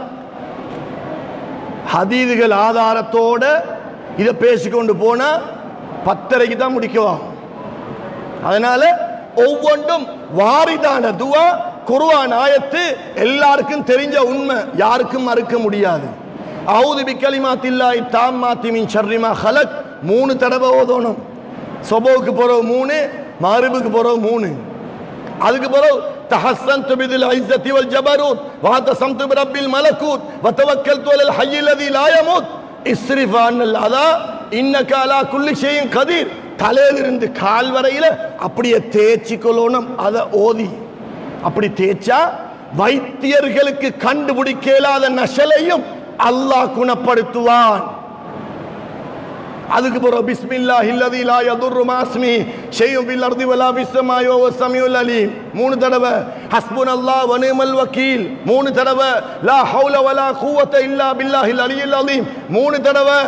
ஹதீதுகள் ஆதாரத்தோட இதை பேசிக்கொண்டு போனா பத்தரைக்கு தான் முடிக்குவாங்க அதனால ஒவ்வொன்றும் வாரிதான துவா குர்ஆன் ஆயத்து எல்லாருக்கும் தெரிஞ்ச உண்மை யாருக்கும் மறுக்க முடியாது அவுது பிக்கலிமாத்தில்லாஹி தாமாத்தி மின் ஷர்ரி மா ஹலக் மூணு தடவை ஓதணும் சொபோவுக்கு போறவு மூணு மாரிபுக்கு போறவு மூணு அதுக்கு பிறகு تحسنت بذي العزة والجبروت واتسمت برب الملكوت وتوكلت على الحي الذي لا يموت இஸ்ரிஃபான் அதா இன்னகாலா குள்ளி செய்யும் கதிர் தலையிலிருந்து கால் வரையில அப்படியே தேய்ச்சி கொள்ளணும் அதை ஓதி அப்படி தேய்ச்சா வைத்தியர்களுக்கு கண்டுபிடிக்க இயலாத நஷலையும் அல்லாஹ் குணப்படுத்துவான் அதுக்கு பிறகு பிஸ்மில்லா இல்லதி லா யதுர்ரு மாஸ்மி ஷையும் பில் அர்தி வலா பிஸ் ஸமாயி வ ஸமியுல் அலீம் மூணு தடவை ஹஸ்புனல்லாஹ் வ நிஅமல் வக்கீல் மூணு தடவை லா ஹவுல வலா குவத்த இல்லா பில்லாஹில் அலியில் அலீம் மூணு தடவை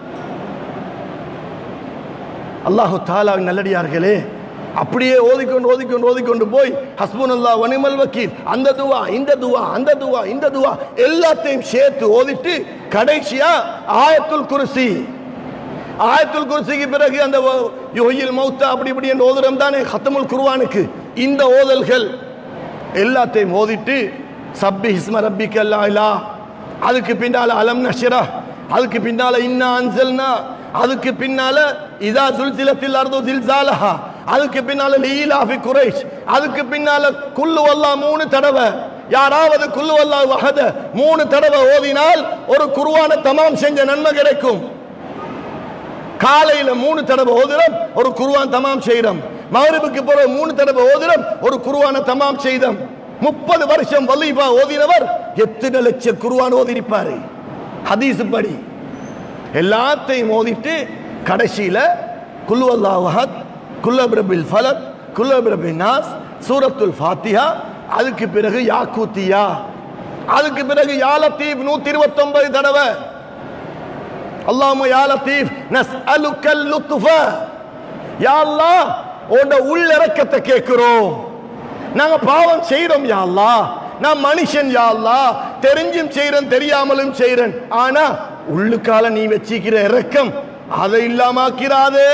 அல்லாஹு தாலாவின் நல்லடியார்களே அப்படியே ஓதிக்கொண்டு ஓதிக்கொண்டு ஓதிக்கொண்டு போய் ஹஸ்புனல்லா வனிமல் வக்கீல் அந்த துவா இந்த துவா அந்த துவா இந்த துவா எல்லாத்தையும் சேர்த்து ஓதிட்டு கடைசியா ஆயத்துல் குருசி ஆயத்துல் குர்சிக்கு பிறகு அந்த யோகில் மௌத்தா அப்படி இப்படி என்ற ஓதுரம் தானே ஹத்தமுல் குர்வானுக்கு இந்த ஓதல்கள் எல்லாத்தையும் ஓதிட்டு சப்பி ஹிஸ்ம ரப்பிக் அல்லா அதுக்கு பின்னால அலம் நஷிரா அதுக்கு பின்னால இன்னா அன்சல்னா அதுக்கு பின்னால இதா சுல்சிலத்தில் அர்து சில்சாலஹா அதுக்கு பின்னால லீலாஃபி குரைஷ் அதுக்கு பின்னால குல்லு வல்லா மூணு தடவை யாராவது குல்லு வல்லா வஹத மூணு தடவை ஓதினால் ஒரு குருவான தமாம் செஞ்ச நன்மை கிடைக்கும் காலையில மூணு தடவை ஓதுறோம் ஒரு குருவான் தமாம் செய்கிறோம் மகரிபுக்கு பிறகு மூணு தடவை ஓதுறோம் ஒரு குருவான தமாம் செய்தோம் முப்பது வருஷம் வலீபா ஓதினவர் எத்தனை லட்சம் குருவான் ஓதிருப்பாரு ஹதீஸ் படி எல்லாத்தையும் ஓதிட்டு கடைசியில குல்வல்லாஹத் குல்லபிரபில் ஃபலத் குல்லபிரபில் நாஸ் சூரத்துல் ஃபாத்திஹா அதுக்கு பிறகு யாக்கூத்தியா அதுக்கு பிறகு யாலத்தீப் நூத்தி இருபத்தி ஒன்பது தடவை அல்லாம யா லத்தீஃப் நஸ்அலுக்கல் லுத்ஃப யா அல்லாஹ் உன்ட உள்ளடக்கத்தை கேட்கிறோம் நாங்க பாவம் செய்றோம் யா அல்லாஹ் நான் மனுஷன் யா அல்லாஹ் தெரிஞ்சும் செய்றேன் தெரியாமலும் செய்றேன் ஆனா உள்ளுக்கால நீ வச்சிக்கிற இரக்கம் அதை இல்லாமாக்கிறாதே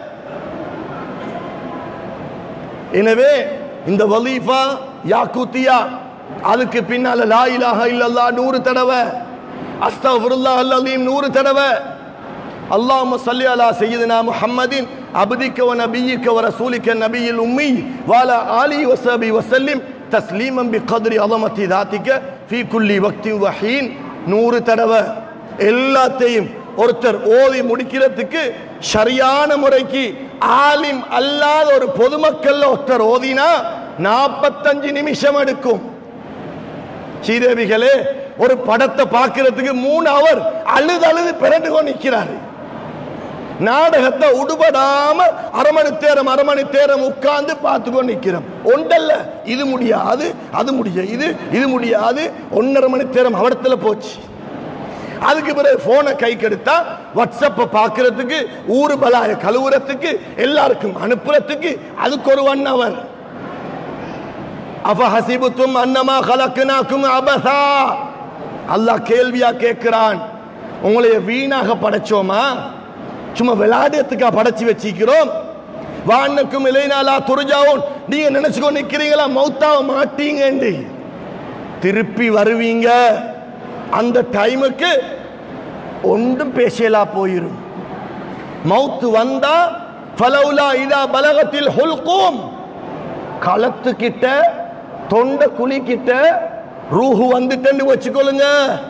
எனவே இந்த வலீஃபா யாக்கூத்தியா அதுக்கு பின்னால லா இலாஹ இல்லல்லாஹ் நூறு தடவை அஸ்தகுருல்லாஹ் அல்லதீம் நூறு தடவை அல்லாஹும்ம ஸல்லி அலா சய்யிதினா முஹம்மதின் அப்திக வ நபியிக வ ரசூலிக நபியில் உம்மி வாலா ஆலி வஸபி வஸல்லிம் தஸ்லீமன் பிகத்ரி அலமத்தி தாத்திக ஃபீ குல்லி வக்தின் வஹீன் நூறு தடவை எல்லாத்தையும் ஒருத்தர் ஓதி முடிக்கிறதுக்கு சரியான முறைக்கு ஆலிம் அல்லாத ஒரு பொதுமக்கள்ல ஒருத்தர் ஓதினா நாற்பத்தஞ்சு நிமிஷம் எடுக்கும் ஸ்ரீதேவிகளே ஒரு படத்தை பார்க்கிறதுக்கு மூணு அவர் அழுது அழுது பிறண்டு கொண்டு நிற்கிறாரு நாடகத்தை உடுபடாம அரை மணி தேரம் அரை மணி தேரம் உட்கார்ந்து பார்த்து கொண்டு நிற்கிறோம் ஒன்றல்ல இது முடியாது அது முடிய இது இது முடியாது ஒன்னரை மணி தேரம் அவடத்துல போச்சு அதுக்கு பிறகு போனை கை கெடுத்தா வாட்ஸ்அப்பை பார்க்கறதுக்கு ஊரு பலாய கழுவுறதுக்கு எல்லாருக்கும் அனுப்புறதுக்கு அதுக்கு ஒரு ஒன் அவர் அஃபஹசிபுத்தும் அன்னமா கலக்குனாக்கும் அபசா அல்லாஹ் கேள்வியா கேட்கிறான் உங்களைய வீணாக படைச்சோமா சும்மா விளையாடுறதுக்கா படைச்சு வச்சிக்கிறோம் வானக்கும் இலைநாளா துருஜாவும் நீங்க நினைச்சுக்கோ நிக்கிறீங்களா மௌத்தாவ மாட்டீங்க திருப்பி வருவீங்க அந்த டைமுக்கு ஒன்றும் பேசலா போயிரும் மௌத்து வந்தா ஃபலௌலா இதா பலகத்தில் ஹுல்கும் களத்து கிட்ட தொண்டை குழி கிட்ட ரூஹு வந்துட்டேன்னு வச்சுக்கொள்ளுங்க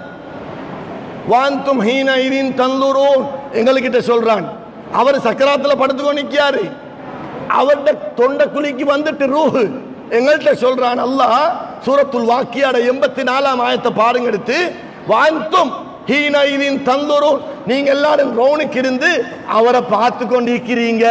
வாந்தும் ஹீன இரின் தந்துரும் எங்ககிட்ட சொல்றான் அவர் சக்கராத்துல படுத்துக்கோ நிக்காரு அவர்கிட்ட தொண்டை குழிக்கு வந்துட்டு ரூஹு எங்கள்கிட்ட சொல்றான் அல்லாஹ் சூரத்துல் வாக்கியாட எண்பத்தி நாலாம் ஆயத்தை பாருங்க எடுத்து வாந்தும் ஹீன இரின் தந்துரும் நீங்க எல்லாரும் ரவுனுக்கு இருந்து அவரை பார்த்து கொண்டு இருக்கிறீங்க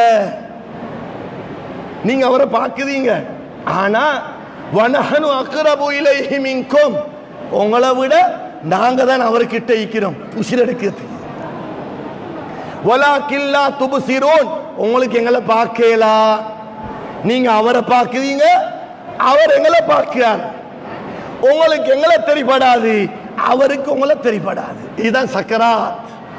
நீங்க அவரை பார்க்குறீங்க ஆனா வனஹனு அக்ரபு இலைஹி மின்கும் உங்களை விட நாங்க தான் அவர்கிட்ட இருக்கிறோம் உசிரெடுக்கிறது வலாக்கில்லா துபுசிரோன் உங்களுக்கு எங்களை பார்க்கலா நீங்க அவரை பார்க்குறீங்க அவர் எங்களை பார்க்கிறார் உங்களுக்கு எங்களை தெரிபடாது அவருக்கு உங்களை தெரிபடாது இதுதான் சக்கராத்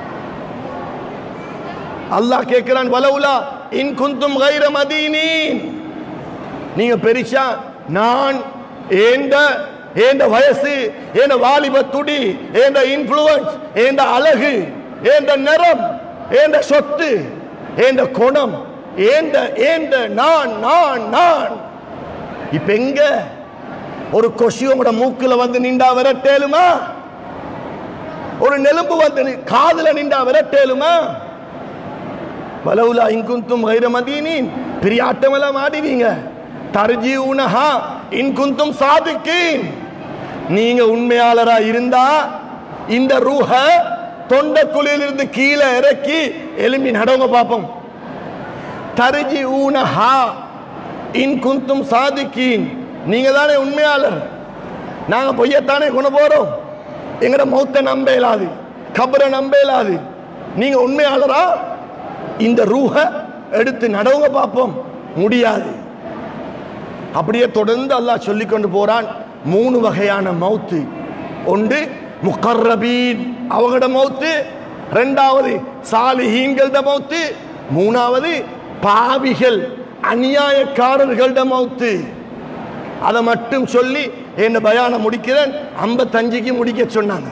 அல்லாஹ் கேட்கிறான் வலவுலா இன் குந்தும் கைர மதீனீன் நீங்க பெரிசா நான் ஏண்ட ஏண்ட வயசு ஏண்ட வாலிப துடி ஏண்ட இன்ஃப்ளூயன்ஸ் ஏண்ட அழகு ஏண்ட நிறம் ஏண்ட சொத்து ஏண்ட குணம் ஏண்ட ஏண்ட நான் நான் நான் இப்ப எங்க ஒரு கொசு உங்களோட மூக்குல வந்து நின்றா விரட்டேலுமா ஒரு நெலும்பு வந்து காதுல நின்றா விரட்டேலுமா வலவுலா இன்குந்தும் கைர மதீனின் பெரிய ஆட்டமெல்லாம் ஆடினீங்க தர்ஜிஊனஹா இன்குந்தும் சாதிக்கீன் நீங்க உண்மையாளரா இருந்தா இந்த ரூஹ தொண்டக்குழியிலிருந்து கீழே இறக்கி எலும்பி நடவங்க பார்ப்போம் தருஜி ஊனஹா இன் குந்தும் சாதிக்கீன் நீங்க தானே உண்மையாளர் நாங்க பொய்யத்தானே கொண்டு போறோம் எங்கட மௌத்த நம்ப இயலாது கபரை நம்ப இயலாது நீங்க உண்மையாளரா இந்த ரூஹ எடுத்து நடவுங்க பார்ப்போம் முடியாது அப்படியே தொடர்ந்து அல்லாஹ் சொல்லிக் கொண்டு போறான் மூணு வகையான மௌத்து ஒன்று முக்கர்ரபீன் அவங்களோட மௌத்து ரெண்டாவது சாலிஹீன்களோட மௌத்து மூணாவது பாவிகள் அநியாயக்காரர்களோட மௌத்து அதை மட்டும் சொல்லி என்ன பயானம் முடிக்கிறேன் ஐம்பத்தஞ்சுக்கு முடிக்க சொன்னாங்க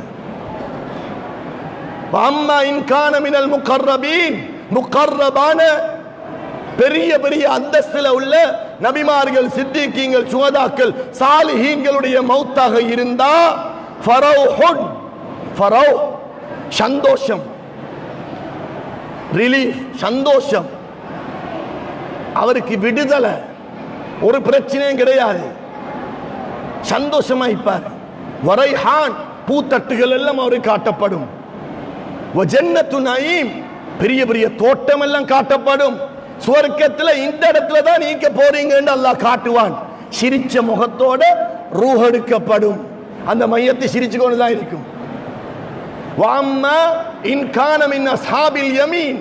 அம்மா இன்கான மினல் முக்கர்ரபீன் முக்கர்ரபான பெரிய பெரிய அந்தஸ்துல உள்ள நபிமார்கள் சித்திகீங்கள் சுகதாக்கள் சாலிஹீன்களுடைய மௌத்தாக இருந்தா ஃபரௌஹுன் ஃபரௌ சந்தோஷம் ரிலீஃப் சந்தோஷம் அவருக்கு விடுதலை ஒரு பிரச்சனையும் கிடையாது சந்தோஷமா இருப்பார் வரைஹான் பூத்தட்டுகள் எல்லாம் அவருக்கு காட்டப்படும் ஜன்னத்து நயீம் பெரிய பெரிய தோட்டம் எல்லாம் காட்டப்படும் சுவர்க்கத்துல இந்த இடத்துல தான் நீங்க போறீங்கன்னு அல்லாஹ் காட்டுவான் சிரிச்ச முகத்தோட ரூஹெடுக்கப்படும் அந்த மையத்தை சிரிச்சு கொண்டு தான் இருக்கும் வாம்மா இன்கான மின் அஸ்ஹாபில் யமீன்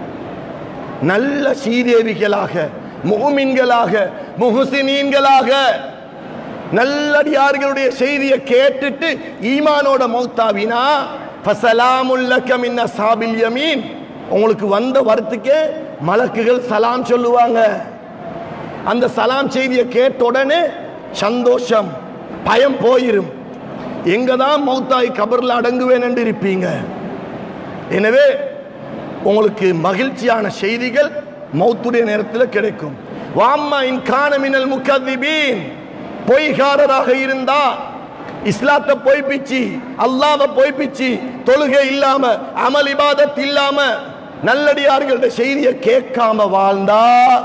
நல்ல சீதேவிகளாக முஹ்மின்களாக முஹ்சினீன்களாக நல்லடியார்களுடைய செய்தியை கேட்டுட்டு ஈமானோட மௌத்தாவினா ஃபசலாமுல்லக மின் அஸ்ஹாபில் யமீன் உங்களுக்கு வந்த வரத்துக்கே மலக்குகள் சலாம் சொல்லுவாங்க அந்த சலாம் செய்தியை கேட்ட உடனே சந்தோஷம் பயம் போயிரும் எங்க தான் மௌத்தாய் கபர்ல அடங்குவேன் என்று இருப்பீங்க எனவே உங்களுக்கு மகிழ்ச்சியான செய்திகள் மௌத்துடைய நேரத்தில் கிடைக்கும் வாம்மா இன் காணமினல் முக்கதிபீன் பொய்காரராக இருந்தா இஸ்லாத்தை பொய்ப்பிச்சு அல்லாத பொய்ப்பிச்சு தொழுகை இல்லாம அமல் இபாதத் இல்லாம நல்லடியார்களுடைய செய்தியை கேட்காம வாழ்ந்தா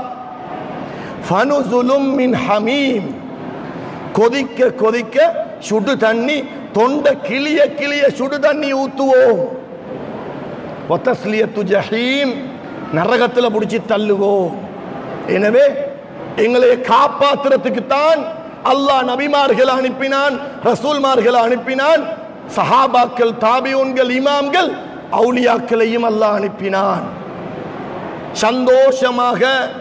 ஃபனுசுலும் மின் ஹமீம் கொதிக்க கொதிக்க சுடு தண்ணி தொண்டை கிளிய கிளிய சுடு தண்ணி ஊத்துவோம் ஒத்தஸ்லியத்து ஜஹீம் நரகத்தில் பிடிச்சி தள்ளுவோம் எனவே எங்களை காப்பாத்துறதுக்கு தான் அல்லாஹ் நபிமார்கள் அனுப்பினான் ரசூல்மார்கள் அனுப்பினான் சஹாபாக்கள் தாபியோன்கள் இமாம்கள் அவுலியாக்களையும் அல்லாஹ் அனுப்பினான் சந்தோஷமாக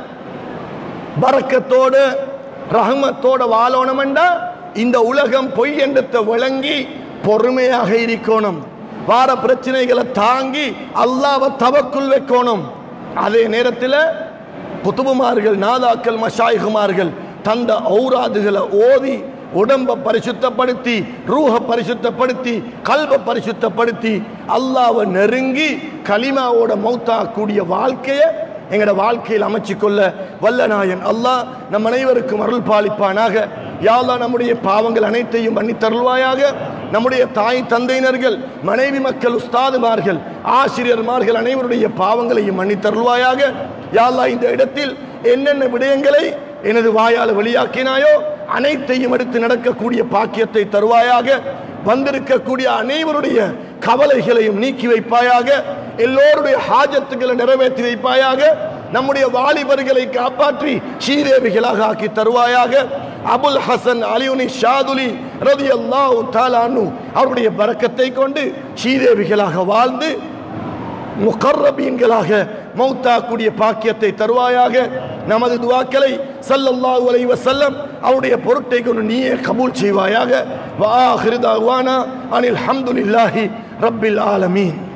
பறக்கத்தோடு ரஹமத்தோட வாழணுமெண்டா இந்த உலகம் பொய் என்றத்தை விளங்கி பொறுமையாக இருக்கணும் வார பிரச்சனைகளை தாங்கி அல்லாவை தவக்குள் வைக்கணும் அதே நேரத்தில் குத்துபுமார்கள் நாதாக்கள் மஷாயிகுமார்கள் தந்த ஔராதுகளை ஓதி உடம்ப பரிசுத்தப்படுத்தி ரூஹ பரிசுத்தப்படுத்தி கல்வ பரிசுத்தப்படுத்தி அல்லாவை நெருங்கி கலிமாவோட மௌத்தாக்கூடிய வாழ்க்கையை எங்களோட வாழ்க்கையில் அமைச்சு கொள்ள வல்லநாயன் அல்லாஹ் நம் அனைவருக்கும் அருள் பாலிப்பானாக யாழ்லா நம்முடைய பாவங்கள் அனைத்தையும் மன்னித் தருள்வாயாக நம்முடைய தாய் தந்தையினர்கள் மனைவி மக்கள் உஸ்தாதுமார்கள் ஆசிரியர்மார்கள் அனைவருடைய பாவங்களையும் மன்னித் தருள்வாயாக யாழ்லா இந்த இடத்தில் என்னென்ன விடயங்களை எனது வாயால் வெளியாக்கினாயோ அனைத்தையும் எடுத்து நடக்கக்கூடிய பாக்கியத்தை தருவாயாக வந்திருக்கக்கூடிய அனைவருடைய கவலைகளையும் நீக்கி வைப்பாயாக எல்லோருடைய ஹாஜத்துக்களை நிறைவேற்றி வைப்பாயாக நம்முடைய வாலிபர்களை காப்பாற்றி ஸ்ரீதேவிகளாக ஆக்கி தருவாயாக அபுல் ஹசன் அலியுனி ஷாதுலி ரதி அல்லாஹு தாலானு அவருடைய பறக்கத்தை கொண்டு ஸ்ரீதேவிகளாக வாழ்ந்து முகர்ரபீன்களாக மௌத்தாக்கூடிய பாக்கியத்தை தருவாயாக நமது துவாக்களை சல்லல்லாஹு அலைஹி வஸல்லம் அவருடைய பொருட்டை கொண்டு நீயே கபூல் செய்வாயாக வா அனில் ஹம்துலில்லாஹி ரப்பில் ஆலமீன்